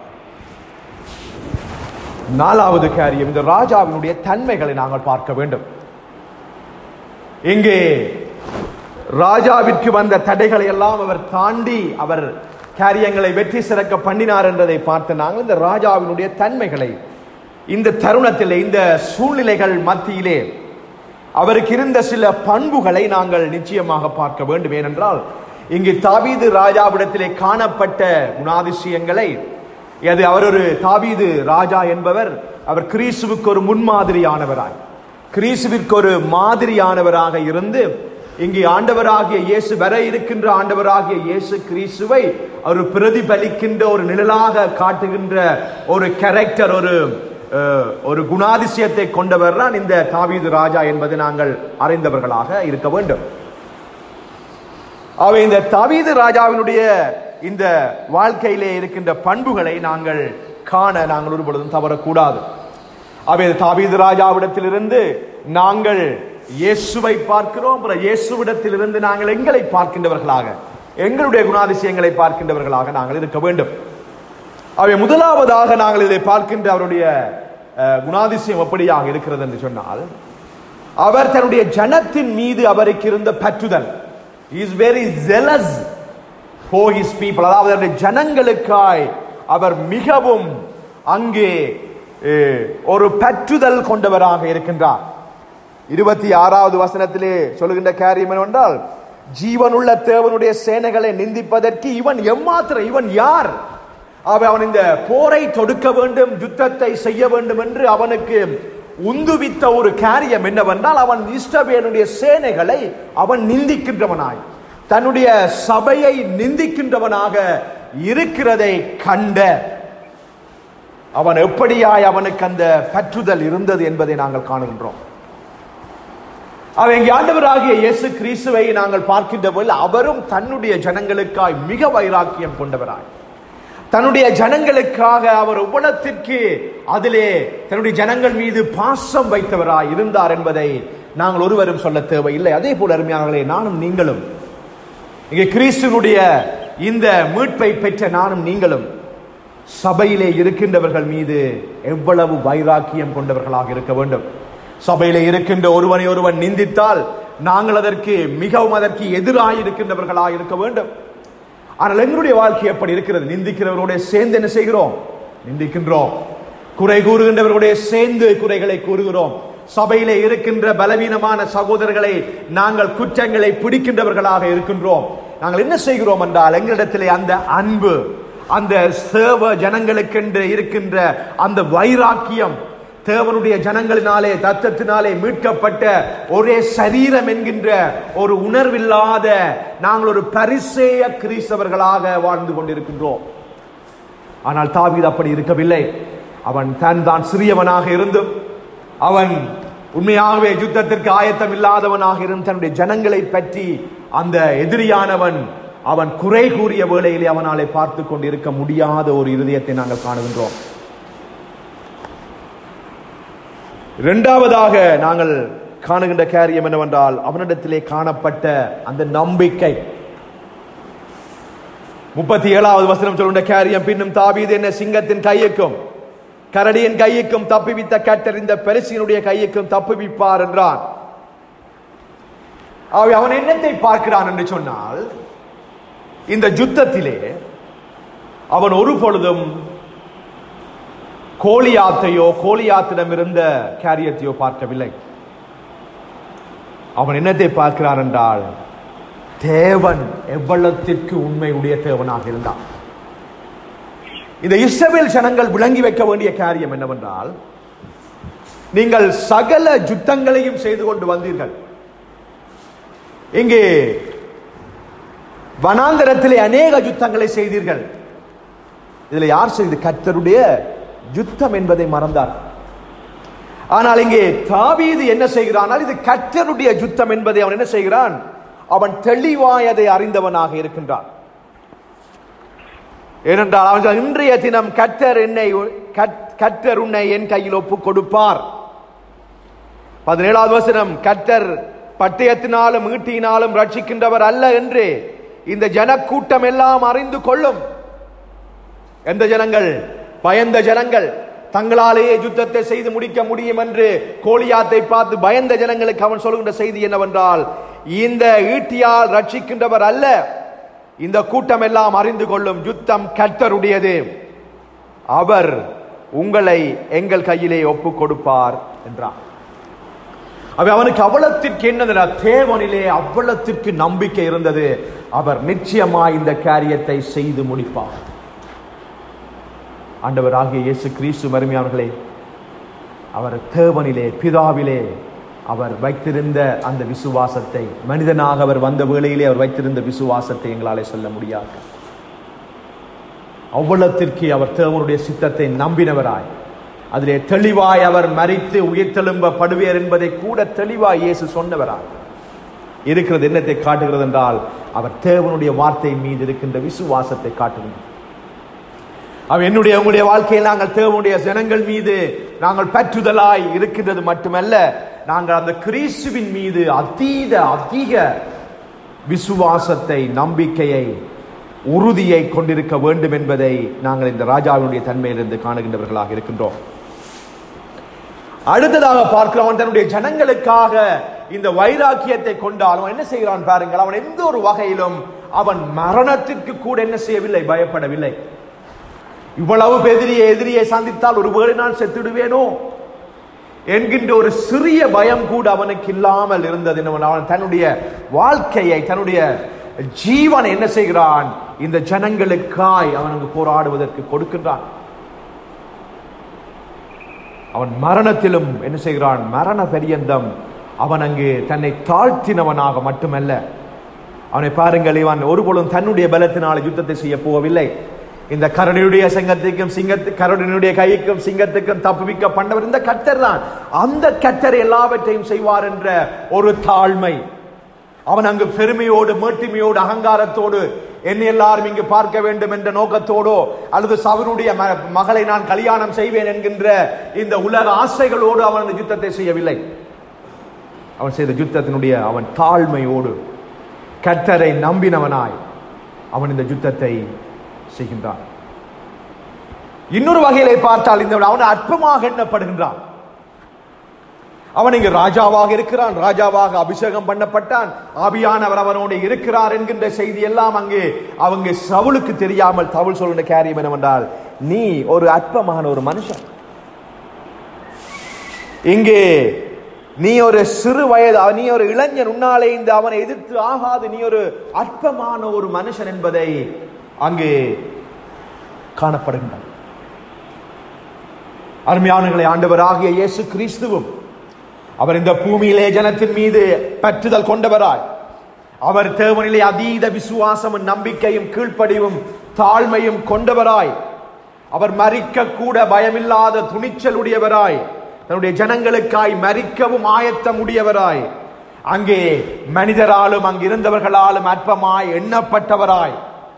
நாலாவது காரியம் இந்த ராஜாவினுடைய தன்மைகளை நாங்கள் பார்க்க வேண்டும் இங்கே ராஜாவிற்கு வந்த தடைகளை எல்லாம் அவர் தாண்டி அவர் காரியங்களை வெற்றி சிறக்க பண்ணினார் என்றதை பார்த்து நாங்கள் இந்த ராஜாவினுடைய தன்மைகளை இந்த தருணத்திலே இந்த சூழ்நிலைகள் மத்தியிலே அவருக்கு இருந்த சில பண்புகளை நாங்கள் நிச்சயமாக பார்க்க வேண்டும் ஏனென்றால் இங்கு தாவீது ராஜாவிடத்திலே காணப்பட்ட குணாதிசயங்களை அது அவர் ஒரு தாவீது ராஜா என்பவர் அவர் கிறிஸ்துவுக்கு ஒரு முன்மாதிரியானவராய் கிறிஸ்துவிற்கு ஒரு மாதிரியானவராக இருந்து இங்கே ஆண்டவராகிய இயேசு வர இருக்கின்ற ஆண்டவராகிய இயேசு கிறிஸ்துவை அவர் பிரதிபலிக்கின்ற ஒரு நிழலாக காட்டுகின்ற ஒரு கேரக்டர் ஒரு அஹ், ஒரு குணாதிசயத்தை கொண்டவர் தான் இந்த தாவீது ராஜா என்பதை நாங்கள் அறிந்தவர்களாக இருக்க வேண்டும் அவை இந்த தாவீது ராஜாவினுடைய இந்த வாழ்க்கையிலே இருக்கின்ற பண்புகளை நாங்கள் காண நாங்கள் ஒரு பொழுதும் தவறக்கூடாது அவை தாவீது ராஜாவிடத்திலிருந்து நாங்கள் இயேசுவை பார்க்கிறோம் அப்புறம் இயேசுவிடத்திலிருந்து நாங்கள் எங்களை பார்க்கின்றவர்களாக எங்களுடைய குணாதிசயங்களை பார்க்கின்றவர்களாக நாங்கள் இருக்க வேண்டும் அவை முதலாவதாக நாங்கள் இதை பார்க்கின்ற அவருடைய அஹ், குணாதிசயம் எப்படியாக இருக்கிறது என்று சொன்னால் அவர் தன்னுடைய ஜனத்தின் மீது அவருக்கு இருந்த பற்றுதல் is very zealous for his people அதாவது அவருடைய ஜனங்களுக்காய் அவர் மிகவும் அங்கே அஹ், ஒரு பற்றுதல் கொண்டவராக இருக்கின்றார் இருபத்தி ஆறாவது வசனத்திலே சொல்லுகின்ற காரியம் என்னவென்றால் ஜீவனுள்ள தேவனுடைய சேனைகளை நிந்திப்பதற்கு இவன் எம்மாத்திரம் இவன் யார் அவன் அவன் இந்த போரை தொடுக்க வேண்டும் யுத்தத்தை செய்ய வேண்டும் என்று அவனுக்கு உந்துவித்த ஒரு காரியம் என்னவென்றால் அவன் இஸ்ரவேலுடைய சேனைகளை அவன் நிந்திக்கின்றவனாய் தன்னுடைய சபையை நிந்திக்கின்றவனாக இருக்கிறதை கண்ட அவன் எப்படியாய் அவனுக்கு அந்த பற்றுதல் இருந்தது என்பதை நாங்கள் காணுகின்றோம் அவன் இங்கே ஆண்டவராகிய இயேசு கிறிஸ்துவை நாங்கள் பார்க்கின்ற போது அவரும் தன்னுடைய ஜனங்களுக்காய் மிக வைராக்கியம் கொண்டவராய் தன்னுடைய ஜனங்களுக்காக அவர் உபடத்திற்கு அதிலே தன்னுடைய ஜனங்கள் மீது பாசம் வைத்தவராய் இருந்தார் என்பதை நாங்கள் ஒருவரும் சொல்ல தேவையில்லை அதே போல அருமையானவர்களே நானும் நீங்களும் இங்கே கிறிஸ்துவனுடைய இந்த மீட்பை பெற்ற நானும் நீங்களும் சபையிலே இருக்கின்றவர்கள் மீது எவ்வளவு வைராக்கியம் கொண்டவர்களாக இருக்க வேண்டும் சபையிலே இருக்கின்ற ஒருவனை ஒருவன் நிந்தித்தால் நாங்கள் அதற்கு மிகவும் அதற்கு எதிராக இருக்கின்றவர்களாக இருக்க வேண்டும் ஆனால் எங்களுடைய வாழ்க்கை எப்படி இருக்கிறது நிந்திக்கிறவரோட சேர்ந்து என்ன செய்கிறோம் நிந்திக்கின்றோம் குறை கூறுகின்றவர்களுடைய சேர்ந்து குறைகளை கூறுகிறோம் சபையிலே இருக்கின்ற பலவீனமான சகோதரர்களை நாங்கள் குற்றங்களை பிடிக்கின்றவர்களாக இருக்கின்றோம் நாங்கள் என்ன செய்கிறோம் என்றால் எங்களிடத்திலே அந்த அன்பு அந்த சேவ ஜனங்களுக்கென்று இருக்கின்ற அந்த வைராக்கியம் தேவனுடைய ஜனங்களினாலே தத்தத்தினாலே மீட்கப்பட்ட ஒரே சரீரம் என்கின்ற ஒரு உணர்வில்லாத நாங்கள் ஒரு பரிசேய கிறிஸ்தவர்களாக வாழ்ந்து கொண்டிருக்கின்றோம் ஆனால் தாவீது அப்படி இருக்கவில்லை அவன் தன் தான் சிறியவனாக இருந்தும் அவன் உண்மையாகவே யுத்தத்திற்கு ஆயத்தம் இல்லாதவனாக இருந்து தன்னுடைய ஜனங்களை பற்றி அந்த எதிரியானவன் அவன் குறை கூறிய வேளையிலே அவனாலே பார்த்து கொண்டிருக்க முடியாத ஒரு இருதயத்தை நாங்கள் காணுகின்றோம் இரண்டாவதாக நாங்கள் காணுகின்ற காரியம் என்னவென்றால் அவனிடத்திலே காணப்பட்ட அந்த நம்பிக்கை முப்பத்தி ஏழாவது வசனம் சொல்லுகின்ற காரியம் பின்னும் தாவீது என்ன சிங்கத்தின் கையுக்கும் கரடியின் கையுக்கும் தப்புவித்த கட்டர் இந்த பெருசினுடைய கையுக்கும் தப்புவிப்பார் என்றான் ஆகவே அவன் என்னத்தை பார்க்கிறான் என்று சொன்னால் இந்த யுத்தத்திலே அவன் ஒரு பொழுதும் கோலியாத்தையோ கோலியாத்திடம் இருந்த காரியத்தையோ பார்க்கவில்லை அவன் என்னத்தை பார்க்கிறான் என்றால் தேவன் எவ்வளத்திற்கு உண்மையுடைய தேவனாக இருந்தான் இந்த இஸ்ரவேல் ஜனங்கள் விளங்கி வைக்க வேண்டிய காரியம் என்னவென்றால் நீங்கள் சகல யுத்தங்களையும் செய்து கொண்டு வந்தீர்கள் இங்கே வனாந்தரத்திலே அநேக யுத்தங்களை செய்தீர்கள் இதுல யார் செய்து கர்த்தருடைய யுத்தம் என்பதை மறந்தார் ஆனால் இங்கே தாவீது என்ன செய்கிறான் இது கர்த்தருடைய யுத்தம் என்பதை அவன் என்ன செய்கிறான் அவன் தெளிவாய் அதை அறிந்தவனாக இருக்கின்றான் ஏனென்றால் அவன் சொல்றான், இன்றைய தினம் கர்த்தர் என்னை கத்- கர்த்தர் உன்னை என் கையில் ஒப்பு கொடுப்பார் பதினேழாவது வசனம் கர்த்தர் பட்டயத்தினாலும் ஈட்டியினாலும் ரட்சிக்கின்றவர் அல்ல என்று இந்த ஜனக்கூட்டம் எல்லாம் அறிந்து கொள்ளும் எந்த ஜனங்கள் பயந்த ஜனங்கள் தங்களாலேயே யுத்தத்தை செய்து முடிக்க முடியும் என்று கோலியாத்தை பார்த்து பயந்த ஜனங்களுக்கு அவன் சொல்கின்ற செய்தி என்னவென்றால் இந்த ஈட்டியால் ரட்சிக்கின்றவர் அல்ல இந்த கூட்டம் எல்லாம் அறிந்து கொள்ளும் யுத்தம் கர்த்தருடையது அவர் உங்களை எங்கள் கையிலே ஒப்பு கொடுப்பார் என்றார் அவ அவனுக்கு அவ்வளத்திற்கு என்னதுனா தேவனிலே அவ்வளத்திற்கு நம்பிக்கை இருந்தது அவர் நிச்சயமாய் இந்த காரியத்தை செய்து முடிப்பார் ஆண்டவராகிய இயேசு கிறிஸ்து மருமையானவர்களே அவர் தேவனிலே பிதாவிலே அவர் வைத்திருந்த அந்த விசுவாசத்தை மனிதனாக அவர் வந்த வேளையிலே அவர் வைத்திருந்த விசுவாசத்தை எங்களாலே சொல்ல முடியாது அவ்வளத்திற்கு அவர் தேவனுடைய சித்தத்தை நம்பினவராய் அதிலே தெளிவாய் அவர் மறித்து உயிர்த்தெழும்ப படுவேர் என்பதை கூட தெளிவாய் இயேசு சொன்னவராய் இருக்கிறது என்னத்தை காட்டுகிறது என்றால் அவர் தேவனுடைய வார்த்தை மீது இருக்கின்ற விசுவாசத்தை காட்டுகிறது அவ என்னுடைய உங்களுடைய வாழ்க்கையில் நாங்கள் தேவனுடைய ஜனங்கள் மீது நாங்கள் பற்றுதலாய் இருக்கின்றது மட்டுமல்ல நாங்கள் அந்த கிறிஸ்துவின் மீது அதீத அதிக விசுவாசத்தை நம்பிக்கையை உறுதியை கொண்டிருக்க வேண்டும் என்பதை நாங்கள் இந்த ராஜாவினுடைய தன்மையிலிருந்து காணுகின்றவர்களாக இருக்கின்றோம் அடுத்ததாக பார்க்கிறோம் அவன் தன்னுடைய ஜனங்களுக்காக இந்த வைராக்கியத்தை கொண்டாலும் அவன் என்ன செய்கிறான் பாருங்கள் அவன் எந்த ஒரு வகையிலும் அவன் மரணத்திற்கு கூட என்ன செய்யவில்லை பயப்படவில்லை இவ்வளவு பெரிய எதிரியை சந்தித்தால் ஒருவேளை நான் செத்துடுவேனோ என்கின்ற ஒரு சிறிய பயம் கூட அவனுக்கு இல்லாமல் இருந்தது என்னவென்றால் அவன் தன்னுடைய வாழ்க்கையை தன்னுடைய ஜீவனை என்ன செய்கிறான் இந்த ஜனங்களுக்காய் அவன் அங்கு போராடுவதற்கு கொடுக்கின்றான் அவன் மரணத்திலும் என்ன செய்கிறான் மரண பரியந்தம் அவன் அங்கு தன்னை தாழ்த்தினவனாக மட்டுமல்ல அவனை பாருங்கள் இவன் ஒருபொழுதும் தன்னுடைய பலத்தினால் யுத்தத்தை செய்ய போகவில்லை இந்த கரடியுடைய சிங்கத்துக்கும் சிங்கத்து கரடினுடைய கைக்கும் சிங்கத்துக்கும் தப்புவிக்க பண்ணவர் இந்த கத்தர் தான் அந்த கத்தர் எல்லாவற்றையும் செய்வார் என்ற ஒரு தாழ்மை அவன் அங்கு பெருமையோடு மேட்டிமையோடு அகங்காரத்தோடு என்னை எல்லாரும் இங்கு பார்க்க வேண்டும் என்ற நோக்கத்தோடோ அல்லது சவருடைய ம- மகளை நான் கல்யாணம் செய்வேன் என்கின்ற இந்த உலக ஆசைகளோடு அவன் அந்த யுத்தத்தை செய்யவில்லை அவன் செய்த யுத்தத்தினுடைய அவன் தாழ்மையோடு கர்த்தரை நம்பினவனாய் அவன் இந்த யுத்தத்தை செய்கின்றான் இன்னொரு வகையிலே பார்த்தால் இந்த அவன் அற்பமாக எண்ணப்படுகின்றான் அவன் இங்கு ராஜாவாக இருக்கிறான் ராஜாவாக அபிஷேகம் பண்ணப்பட்டான் ஆவியானவர் அவனோடு இருக்கிறார் என்கின்ற செய்தி எல்லாம் அங்கே அவங்க சவுலுக்கு தெரியாமல் தவுள் சொல்கின்ற காரியம் என்னவென்றால் நீ ஒரு அற்பமான ஒரு மனுஷன் இங்கே நீ ஒரு சிறு வயது நீ ஒரு இளைஞன் உன்னாலே இந்த அவனை எதிர்த்து ஆகாது நீ ஒரு அற்பமான ஒரு மனுஷன் என்பதை அங்கே காணப்படுகின்றான் அருமையானங்களை ஆண்டவராகிய இயேசு கிறிஸ்துவும் அவர் இந்த பூமியிலே ஜனத்தின் மீது பற்றுதல் கொண்டவராய் அவர் தேவனிலே அதீத விசுவாசமும் நம்பிக்கையும் கீழ்ப்படிவும் தாழ்மையும் கொண்டவராய் அவர் மறிக்க கூட பயமில்லாத துணிச்சல் உடையவராய் தன்னுடைய ஜனங்களுக்காய் மறிக்கவும் ஆயத்தம் உடையவராய் அங்கே மனிதராலும் அங்கிருந்தவர்களாலும் அற்பமாய் எண்ணப்பட்டவராய்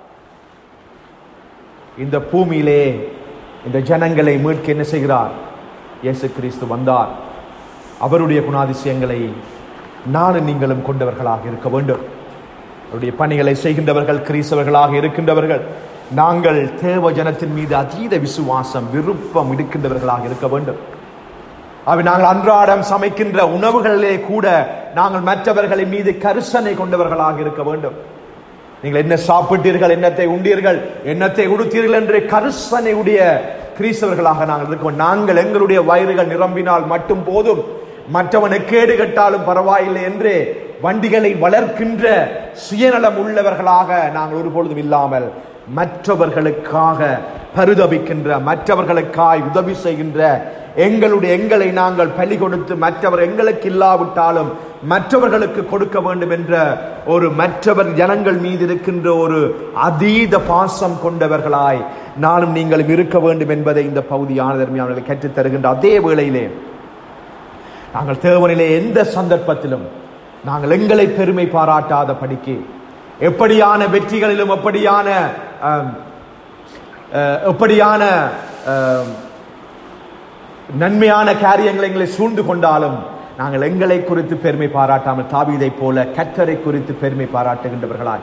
இந்த பூமியிலே இந்த ஜனங்களை மீட்க என்ன செய்கிறார் இயேசு கிறிஸ்து வந்தார் அவருடைய குணாதிசயங்களை நானும் நீங்களும் கொண்டவர்களாக இருக்க வேண்டும் அவருடைய பணிகளை செய்கின்றவர்கள் கிறிஸ்தவர்களாக இருக்கின்றவர்கள் நாங்கள் தேவ ஜனத்தின் மீது அதீத விசுவாசம் விருப்பம் இருக்கின்றவர்களாக இருக்க வேண்டும் அவை நாங்கள் அன்றாடம் சமைக்கின்ற உணவுகளிலே கூட நாங்கள் மற்றவர்களின் மீது கரிசனை கொண்டவர்களாக இருக்க வேண்டும் நீங்கள் என்ன சாப்பிட்டீர்கள் என்னத்தை உண்டீர்கள் என்னத்தை உடுத்தீர்கள் என்று கரிசனை உடைய கிறிஸ்தவர்களாக நாங்கள் இருக்கோம் நாங்கள் எங்களுடைய வயிறுகள் நிரம்பினால் மட்டும் போதும் மற்றவனை கேடு கட்டாலும் பரவாயில்லை என்று வண்டிகளை வளர்க்கின்ற சுயநலம் உள்ளவர்களாக நாங்கள் ஒருபொழுதும் இல்லாமல் மற்றவர்களுக்காக பரிதபிக்கின்ற மற்றவர்களுக்காய் உதவி செய்கின்ற எங்களுடைய எங்களை நாங்கள் பலி கொடுத்து மற்றவர் எங்களுக்கு இல்லாவிட்டாலும் மற்றவர்களுக்கு கொடுக்க வேண்டும் என்ற ஒரு மற்றவர் ஜனங்கள் மீது இருக்கின்ற ஒரு அதீத பாசம் கொண்டவர்களாய் நானும் நீங்களும் இருக்க வேண்டும் என்பதை இந்த பகுதியான தர்மியானவர்களை கற்றுத் தருகின்ற அதே வேளையிலே நாங்கள் தேவனிலே எந்த சந்தர்ப்பத்திலும் நாங்கள் எங்களை பெருமை பாராட்டாத படிக்கு எப்படியான வெற்றிகளிலும் எப்படியான ஆம், அஹ், எப்படியான ஆம், நன்மையான காரியங்களை எங்களை சூழ்ந்து கொண்டாலும் நாங்கள் எங்களை குறித்து பெருமை பாராட்டாமல் தாவீதைப் போல கற்றரை குறித்து பெருமை பாராட்டுகின்றவர்களாய்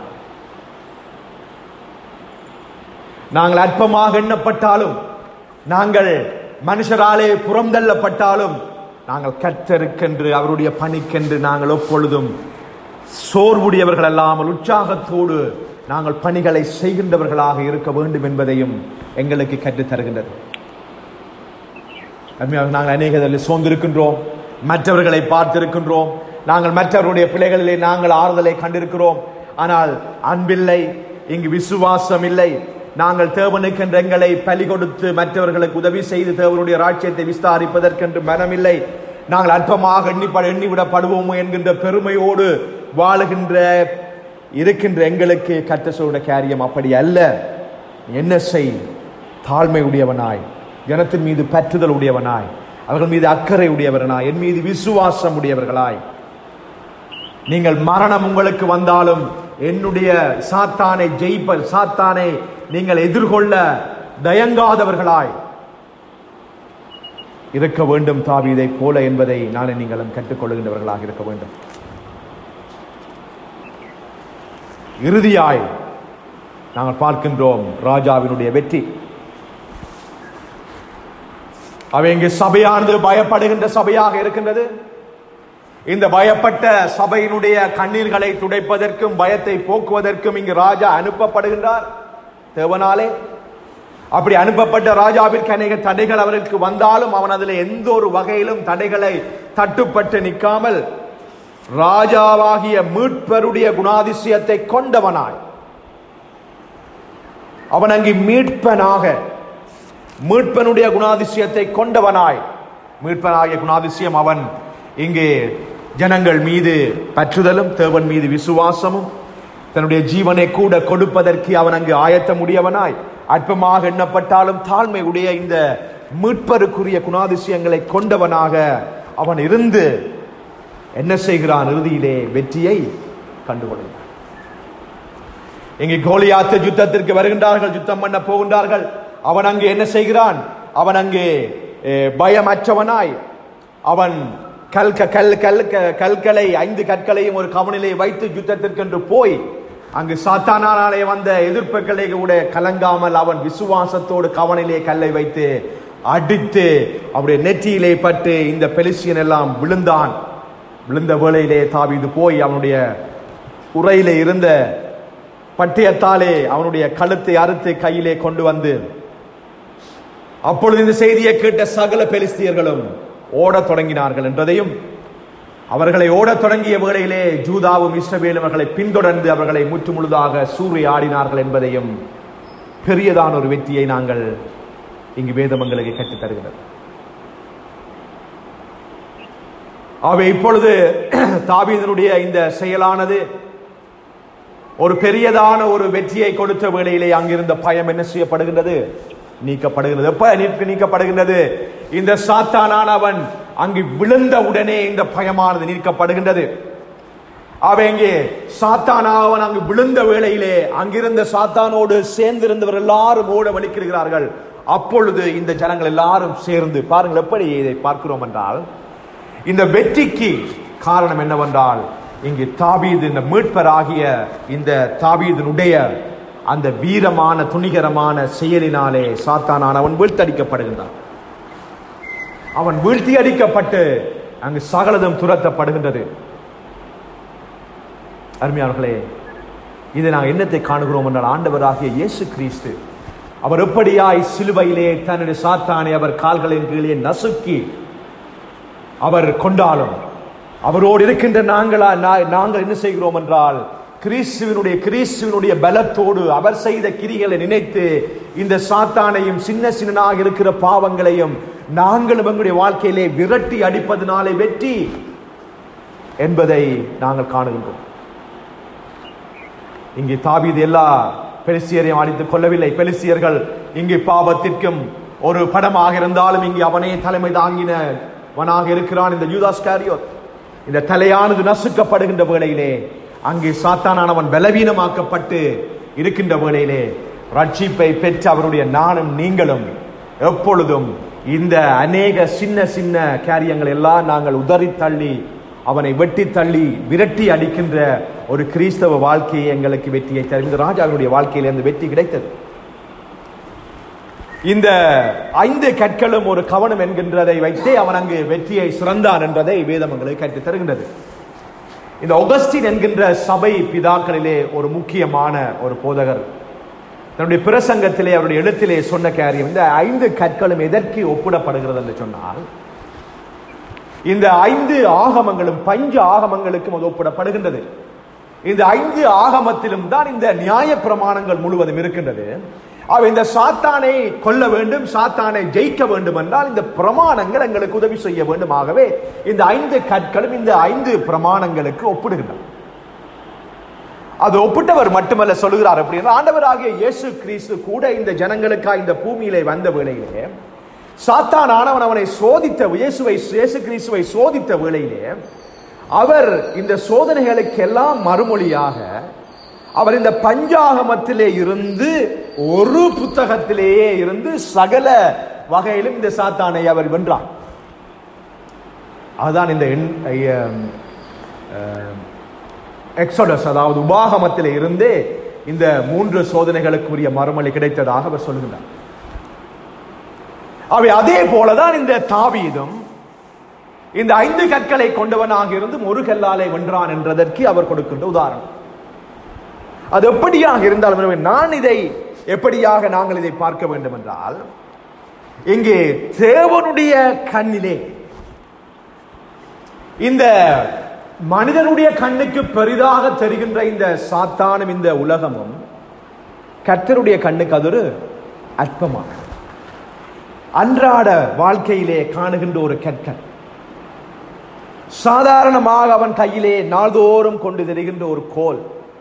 நாங்கள் அற்பமாக எண்ணப்பட்டாலும் நாங்கள் மனுஷராலே புறந்தள்ளப்பட்டாலும் நாங்கள் கற்றருக்கென்று அவருடைய பணிக்கென்று நாங்கள் எப்பொழுதும் சோர்வுடையவர்கள் அல்லாமல் உற்சாகத்தோடு நாங்கள் பணிகளை செய்கின்றவர்களாக இருக்க வேண்டும் என்பதையும் எங்களுக்கு கற்றுத் தருகின்றது அருமையாக நாங்கள் அநேகத்தில் சோர்ந்திருக்கின்றோம் மற்றவர்களை பார்த்திருக்கின்றோம் நாங்கள் மற்றவருடைய பிள்ளைகளிலே நாங்கள் ஆறுதலை கண்டிருக்கிறோம் ஆனால் அன்பில்லை இங்கு விசுவாசம் இல்லை நாங்கள் தேவனுக்கென்று எங்களை பலி கொடுத்து மற்றவர்களுக்கு உதவி செய்து தேவனுடைய ராஜ்யத்தை விஸ்தாரிப்பதற்கென்று மனமில்லை நாங்கள் அற்பமாக எண்ணிப்பட எண்ணிவிடப்படுவோமோ என்கின்ற பெருமையோடு வாழுகின்ற இருக்கின்ற எங்களுக்கு கற்ற சொல்ற காரியம் அப்படி அல்ல என்ன செய் தாழ்மை உடையவனாய் ஜனத்தின் மீது பற்றுதல் உடையவனாய் அவர்கள் மீது அக்கறை உடையவனாய் என் மீது விசுவாசம் உடையவர்களாய் நீங்கள் மரணம் உங்களுக்கு வந்தாலும் என்னுடைய சாத்தானை ஜெயிப்ப சாத்தானை நீங்கள் எதிர்கொள்ள தயங்காதவர்களாய் இருக்க வேண்டும் தாவீதை போல என்பதை நாளை நீங்களும் கற்றுக்கொள்கின்றவர்களாக இருக்க வேண்டும் இறுதியாய் நாங்கள் பார்க்கின்றோம் ராஜாவினுடைய வெற்றி அவை இங்கு சபையானது பயப்படுகின்ற சபையாக இருக்கின்றது இந்த பயப்பட்ட சபையினுடைய கண்ணீர்களை துடைப்பதற்கும் பயத்தை போக்குவதற்கும் இங்கு ராஜா அனுப்பப்படுகின்றார் தேவனாலே அப்படி அனுப்பப்பட்ட ராஜாவிற்கு அநேக தடைகள் அவருக்கு வந்தாலும் அவன் அதில் எந்த ஒரு வகையிலும் தடைகளை தட்டுப்பட்டு நிற்காமல் ராஜாவாகிய மீட்பருடைய குணாதிசயத்தை கொண்டவனாய் அவன் அங்கு மீட்பனாக மீட்பனுடைய குணாதிசயத்தை கொண்டவனாய் மீட்பனாகிய குணாதிசயம் அவன் இங்கே ஜனங்கள் மீது பற்றுதலும் தேவன் மீது விசுவாசமும் தன்னுடைய ஜீவனை கூட கொடுப்பதற்கு அவன் அங்கு ஆயத்த முடியவனாய் அற்பமாக எண்ணப்பட்டாலும் தாழ்மை உடைய இந்த மீட்பருக்குரிய குணாதிசயங்களை கொண்டவனாக அவன் இருந்து என்ன செய்கிறான் இறுதியிலே வெற்றியை கண்டுகொள்கிறான் இங்கே கோலியாத்து யுத்தத்திற்கு வருகின்றார்கள் யுத்தம் பண்ண போகின்றார்கள் அவன் அங்கே என்ன செய்கிறான் அவன் அங்கே அஹ், பயமற்றவனாய் அவன் கல் கல் கல் கற்களை ஐந்து கற்களையும் ஒரு கவனிலே வைத்து யுத்தத்திற்கென்று போய் அங்கு சாத்தானாலே வந்த எதிர்ப்புகளை கூட கலங்காமல் அவன் விசுவாசத்தோடு கவனிலே கல்லை வைத்து அடித்து அவருடைய நெற்றியிலே பட்டு இந்த பெலிசியன் எல்லாம் விழுந்தான் விழுந்த வேளையிலே தாவீது போய் அவனுடைய உரையிலே இருந்த பட்டயத்தாலே அவனுடைய கழுத்தை அறுத்து கையிலே கொண்டு வந்து அப்பொழுது இந்த செய்தியை கேட்ட சகல பெலிஸ்தியர்களும் ஓடத் தொடங்கினார்கள் என்றதையும் அவர்களை ஓடத் தொடங்கிய வேளையிலே ஜூதாவும் இஸ்ரவேலும் அவர்களை பின்தொடர்ந்து அவர்களை முற்று முழுதாக சூறை ஆடினார்கள் என்பதையும் பெரியதான ஒரு வெற்றியை நாங்கள் இங்கு வேதம் எங்களுக்கு கற்றுத் தருகிறது ஆகவே இப்பொழுது தாவீதனுடைய இந்த செயலானது ஒரு பெரியதான ஒரு வெற்றியை கொடுத்த வேளையிலே அங்கிருந்த பயம் என்ன செய்யப்படுகின்றது நீக்கப்படுகிறது எப்ப நீக்க நீக்கப்படுகின்றது இந்த சாத்தானான் அவன் அங்கு விழுந்த உடனே இந்த பயமானது நீக்கப்படுகின்றது அவன் இங்கே சாத்தானா அவன் அங்கு விழுந்த வேளையிலே அங்கிருந்த சாத்தானோடு சேர்ந்திருந்தவர் எல்லாரும் ஓட வலிக்கிறார்கள் அப்பொழுது இந்த ஜனங்கள் எல்லாரும் சேர்ந்து பாருங்கள் எப்படி இதை பார்க்கிறோம் என்றால் இந்த வெற்றிக்கு காரணம் என்னவென்றால் இங்கு தாவீது இந்த மீட்பராகிய இந்த தாவீதனுடைய அந்த வீரமான துணிகரமான செயலினாலே சாத்தானான் அவன் வீழ்த்தடிக்கப்படுகின்றான் அவன் வீழ்த்தி அடிக்கப்பட்டு அங்கு சகலதும் துரத்தப்படுகின்றது அருமையானவர்களே இதை நாங்கள் என்னத்தை காணுகிறோம் என்றால் ஆண்டவராகிய இயேசு கிறிஸ்து அவர் எப்படியாய் சிலுவையிலே தன்னுடைய சாத்தானை அவர் கால்களின் கீழே நசுக்கி அவர் கொண்டாலும் அவரோடு இருக்கின்ற நாங்களா நா- நாங்கள் என்ன செய்கிறோம் என்றால் கிறிஸ்துவனுடைய கிறிஸ்துவனுடைய பலத்தோடு அவர் செய்த கிரிகளை நினைத்து இந்த சாத்தானையும் சின்ன சின்னனாக இருக்கிற பாவங்களையும் நாங்களும் எங்களுடைய வாழ்க்கையிலே விரட்டி அடிப்பதனாலே வெற்றி என்பதை நாங்கள் காணுகின்றோம் இங்கே தாவீது எல்லா பெலிசியரையும் அடித்துக் கொள்ளவில்லை பெலிசியர்கள் இங்கே பாவத்திற்கும் ஒரு படமாக இருந்தாலும் இங்கே அவனே தலைமை தாங்கினவனாக இருக்கிறான் இந்த யூதாஸ் காரியோத் இந்த தலையானது நசுக்கப்படுகின்ற வேளையிலே அங்கே சாத்தானானவன் பலவீனமாக்கப்பட்டு இருக்கின்ற வேளையிலே ரட்சிப்பை பெற்ற அவருடைய நானும் நீங்களும் எப்பொழுதும் இந்த அநேக சின்ன சின்ன காரியங்கள் எல்லாம் நாங்கள் உதறி தள்ளி அவனை வெட்டி தள்ளி விரட்டி அடிக்கின்ற ஒரு கிறிஸ்தவ வாழ்க்கையை எங்களுக்கு வெற்றியை தரும் இந்த ராஜாவுடைய வாழ்க்கையில அந்த வெற்றி கிடைத்தது இந்த ஐந்து கற்களும் ஒரு கவனம் என்கின்றதை வைத்தே அவன் அங்கு வெற்றியை சிறந்தான் என்றதை வேதம் எங்களுக்கு கற்றுத் தருகின்றது இந்த ஒகஸ்டின் என்கின்ற சபை பிதாக்களிலே ஒரு முக்கியமான ஒரு போதகர் தன்னுடைய பிரசங்கத்திலே அவருடைய எழுத்திலே சொன்ன காரியம் இந்த ஐந்து கற்களும் எதற்கு ஒப்பிடப்படுகிறது என்று சொன்னால் இந்த ஐந்து ஆகமங்களும் பஞ்ச ஆகமங்களுக்கும் அது ஒப்பிடப்படுகின்றது இந்த ஐந்து ஆகமத்திலும் தான் இந்த நியாய பிரமாணங்கள் முழுவதும் இருக்கின்றது அவ இந்த சாத்தானை கொல்ல வேண்டும் சாத்தானை ஜெயிக்க வேண்டும் என்றால் இந்த பிரமாணங்கள் எங்களுக்கு உதவி செய்ய வேண்டும் ஆகவே இந்த ஐந்து கற்களும் இந்த ஐந்து பிரமாணங்களுக்கு ஒப்பிடுகின்றன அது ஒப்பிட்டவர் மட்டுமல்ல சொல்லுகிறார் அப்படின்னா ஆண்டவராகிய இயேசு கிறிஸ்து கூட இந்த ஜனங்களுக்காக இந்த பூமியிலே வந்த வேளையிலே சாத்தான் ஆனவன் அவனை சோதித்த இயேசுவை இயேசு கிறிஸ்துவை சோதித்த வேளையிலே அவர் இந்த சோதனைகளுக்கெல்லாம் மறுமொழியாக அவர் இந்த பஞ்சாகமத்திலே இருந்து ஒரு புத்தகத்திலேயே இருந்து சகல வகையிலும் இந்த சாத்தானை அவர் வென்றார் அதுதான் இந்த எண் எக்ஸோடஸ் அதாவது உபாகமத்திலே இருந்து இந்த மூன்று சோதனைகளுக்குரிய மறுமொழி கிடைத்ததாக அவர் சொல்லுகிறார் அவை அதே போலதான் இந்த தாவீதும் இந்த ஐந்து கற்களை கொண்டவனாக இருந்து ஒரு கல்லாலே வென்றான் என்றதற்கு அவர் கொடுக்கின்ற உதாரணம் அது எப்படியாக இருந்தாலும் நான் இதை எப்படியாக நாங்கள் இதை பார்க்க வேண்டும் என்றால் இங்கே தேவனுடைய கண்ணிலே இந்த மனிதனுடைய கண்ணுக்கு பெரிதாக தெரிகின்ற இந்த சாத்தானும் இந்த உலகமும் கர்த்தருடைய கண்ணுக்கு அது ஒரு அற்பமான அன்றாட வாழ்க்கையிலே காணுகின்ற ஒரு கற்கன் சாதாரணமாக அவன் கையிலே நாள்தோறும் கொண்டு தெரிகின்ற ஒரு கோல்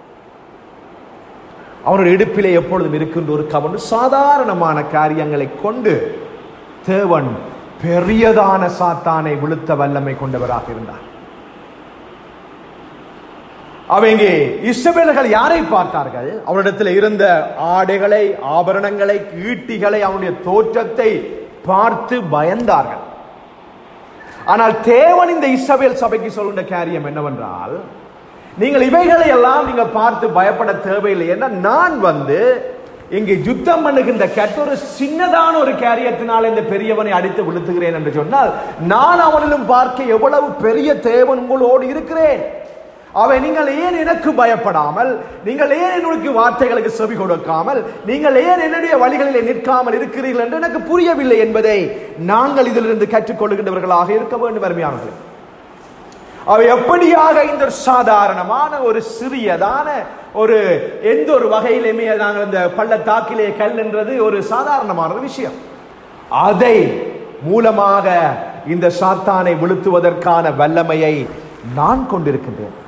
அவனுடைய இடுப்பிலே எப்பொழுதும் இருக்கின்ற ஒரு கவன் சாதாரணமான காரியங்களை கொண்டு தேவன் பெரியதான சாத்தானை விழுத்த வல்லமை கொண்டவராக இருந்தார் அவங்க இஸ்ரவேலர்கள் யாரை பார்த்தார்கள் அவரிடத்தில் இருந்த ஆடைகளை ஆபரணங்களை ஈட்டிகளை அவனுடைய தோற்றத்தை பார்த்து பயந்தார்கள் ஆனால் தேவன் இந்த இஸ்ரவேல் சபைக்கு சொல்கின்ற காரியம் என்னவென்றால் நீங்கள் இவைகளை எல்லாம் நீங்க பார்த்து பயப்பட தேவையில்லை ஏன்னா நான் வந்து இங்கு யுத்தம் பண்ணுகின்ற கெட்ட ஒரு சின்னதான ஒரு காரியத்தினால் இந்த பெரியவனை அடித்து விழுத்துகிறேன் என்று சொன்னால் நான் அவனிலும் பார்க்க எவ்வளவு பெரிய தேவன் உங்களோடு இருக்கிறேன் அவை நீங்கள் ஏன் எனக்கு பயப்படாமல் நீங்கள் ஏன் என்னுடைய வார்த்தைகளுக்கு செவி கொடுக்காமல் நீங்கள் ஏன் என்னுடைய வழிகளிலே நிற்காமல் இருக்கிறீர்கள் என்று எனக்கு புரியவில்லை என்பதை நாங்கள் இதிலிருந்து கற்றுக்கொள்கின்றவர்களாக இருக்க வேண்டும் அருமையானவர்களே அவை எப்படியாக இந்த ஒரு சாதாரணமான ஒரு சிறியதான ஒரு எந்த ஒரு வகையிலுமே நாங்கள் இந்த பள்ளத்தாக்கிலே கல் என்றது ஒரு சாதாரணமான விஷயம் அதை மூலமாக இந்த சாத்தானை விழுத்துவதற்கான வல்லமையை நான் கொண்டிருக்கின்றேன்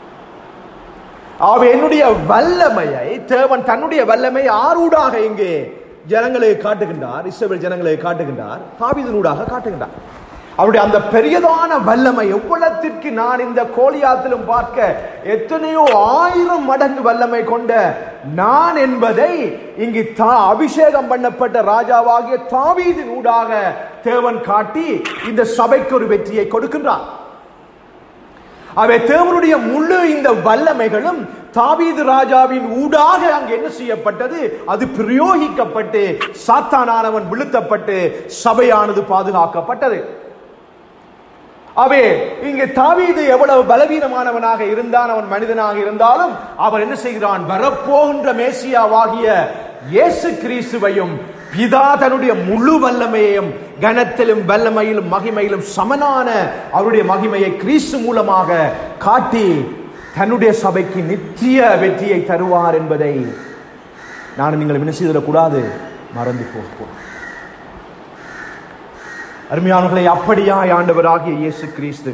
அவ என்னுடைய வல்லமையை தேவன் தன்னுடைய வல்லமை ஆரூடாக இங்கே ஜனங்களுக்கு காட்டுகின்றார் இஸ்ரவேல் ஜனங்களுக்கு காட்டுகின்றார் தாவீதினூடாக காட்டுகின்றார் அவருடைய அந்த பெரியதான வல்லமை எவ்வளத்திற்கு நான் இந்த கோலியாத்திலும் பார்க்க எத்தனையோ ஆயிரம் மடங்கு வல்லமை கொண்ட நான் என்பதை இங்கு தா அபிஷேகம் பண்ணப்பட்ட ராஜாவாகிய தாவீதின் ஊடாக தேவன் காட்டி இந்த சபைக்கு ஒரு வெற்றியை கொடுக்கின்றார் அவை தேவனுடைய முழு இந்த வல்லமைகளும் தாவீது ராஜாவின் ஊடாக அங்கு என்ன செய்யப்பட்டது அது பிரயோகிக்கப்பட்டு சாத்தானானவன் விழுத்தப்பட்டு சபையானது பாதுகாக்கப்பட்டது அவே இங்கே தாவீது எவ்வளவு பலவீனமானவனாக இருந்தான் அவன் மனிதனாக இருந்தாலும் அவன் என்ன செய்கிறான் வரப்போகின்ற மேசியாவாகிய இயேசு கிறிஸ்துவையும் பிதா தன்னுடைய முழு வல்லமையையும் கனத்திலும் வல்லமையிலும் மகிமையிலும் சமனான அவருடைய மகிமையை கிறிஸ்து மூலமாக காட்டி தன்னுடைய சபைக்கு நித்திய வெற்றியை தருவார் என்பதை நான் நீங்கள் என்ன செய்திடக்கூடாது மறந்து போகக்கூடாது அருமையானவர்களை அப்படியாய் ஆண்டவராகிய இயேசு கிறிஸ்து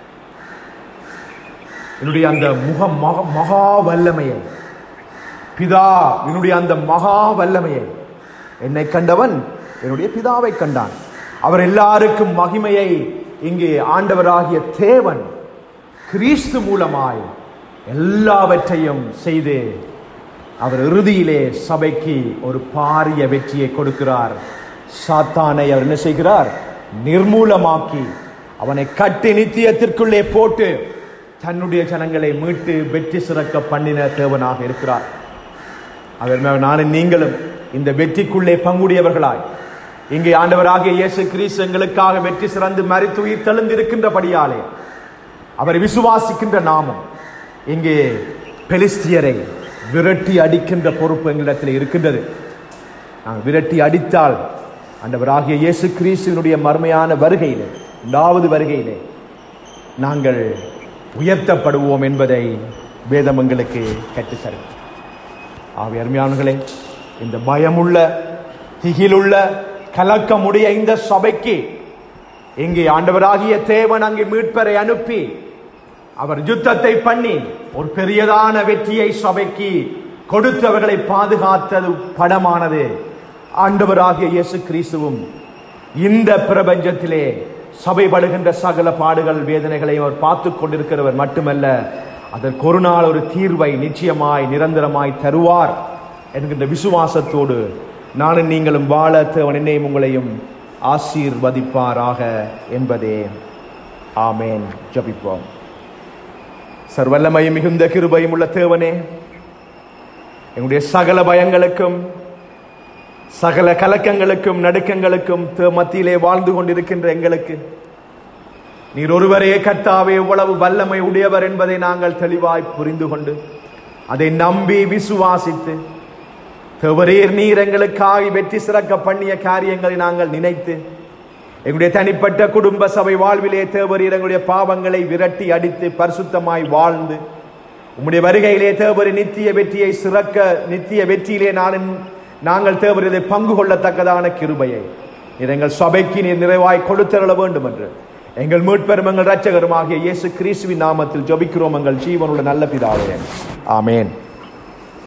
என்னுடைய அந்த முக மக மகா வல்லமையை பிதா என்னுடைய அந்த மகா வல்லமையை என்னை கண்டவன் என்னுடைய பிதாவை கண்டான் அவர் எல்லாருக்கும் மகிமையை இங்கே ஆண்டவராகிய தேவன் கிறிஸ்து மூலமாய் எல்லாவற்றையும் செய்து அவர் இறுதியிலே சபைக்கு ஒரு பாரிய வெற்றியை கொடுக்கிறார் சாத்தானை அவர் என்ன செய்கிறார் நிர்மூலமாக்கி அவனை கட்டி நித்தியத்திற்குள்ளே போட்டு தன்னுடைய ஜனங்களை மீட்டு வெற்றி சிறக்க பண்ணின தேவனாக இருக்கிறார் அவர் நானும் நீங்களும் இந்த வெற்றிக்குள்ளே பங்குடையவர்களாய் இங்கே ஆண்டவராகிய இயேசு கிறிஸ்து எங்களுக்காக வெற்றி சிறந்து மறித்து உயிர் தெளிந்திருக்கின்றபடியாலே அவரை விசுவாசிக்கின்ற நாமம் இங்கே பெலிஸ்தியரை விரட்டி அடிக்கின்ற பொறுப்பு எங்களிடத்தில் இருக்கின்றது நாங்கள் விரட்டி அடித்தால் ஆண்டவராகிய இயேசு கிறிஸ்துவனுடைய மர்மையான வருகையிலே இரண்டாவது வருகையிலே நாங்கள் உயர்த்தப்படுவோம் என்பதை வேதம் எங்களுக்கு கற்றுத்தரும் ஆவி அருமையானங்களே இந்த பயமுள்ள திகிலுள்ள கலக்கமுடைய இந்த சபைக்கு இங்கே ஆண்டவராகிய தேவன் அங்கே மீட்பரை அனுப்பி அவர் யுத்தத்தை பண்ணி ஒரு பெரியதான வெற்றியை சபைக்கு கொடுத்தவர்களை பாதுகாத்தது படமானது ஆண்டவராகிய இயேசு கிறிஸ்துவும் இந்த பிரபஞ்சத்திலே சபை படுகின்ற சகல பாடுகள் வேதனைகளை அவர் பார்த்து கொண்டிருக்கிறவர் மட்டுமல்ல அதற்கு ஒரு நாள் ஒரு தீர்வை நிச்சயமாய் நிரந்தரமாய் தருவார் என்கின்ற விசுவாசத்தோடு நானும் நீங்களும் வாழ தேவன் என்னையும் உங்களையும் ஆசீர்வதிப்பாராக என்பதே ஆமேன் ஜபிப்போம் சர்வல்லமையும் மிகுந்த கிருபையும் உள்ள தேவனே எங்களுடைய சகல பயங்களுக்கும் சகல கலக்கங்களுக்கும் நடுக்கங்களுக்கும் தே- மத்தியிலே வாழ்ந்து கொண்டிருக்கின்ற எங்களுக்கு நீர் ஒருவரே கர்த்தாவே எவ்வளவு வல்லமை உடையவர் என்பதை நாங்கள் தெளிவாய் புரிந்து கொண்டு அதை நம்பி விசுவாசித்து தேவரீர் நீர் எங்களுக்காக வெற்றி சிறக்க பண்ணிய காரியங்களை நாங்கள் நினைத்து எங்களுடைய தனிப்பட்ட குடும்ப சபை வாழ்விலே தேவரீர் எங்களுடைய பாவங்களை விரட்டி அடித்து பரிசுத்தமாய் வாழ்ந்து உம்முடைய வருகையிலே தேவரி நித்திய வெற்றியை சிறக்க நித்திய வெற்றியிலே நான் நாங்கள் தேவரிதை பங்கு கொள்ளத்தக்கதான கிருபையை நீர் எங்கள் சபைக்கு நீர் நிறைவாய் கொடுத்தருள வேண்டும் என்று எங்கள் மீட்பெரும் எங்கள் இரட்சகருமாகிய இயேசு கிறிஸ்துவின் நாமத்தில் ஜெபிக்கிறோம் எங்கள் ஜீவனுள்ள நல்ல பிதாவே ஆமென்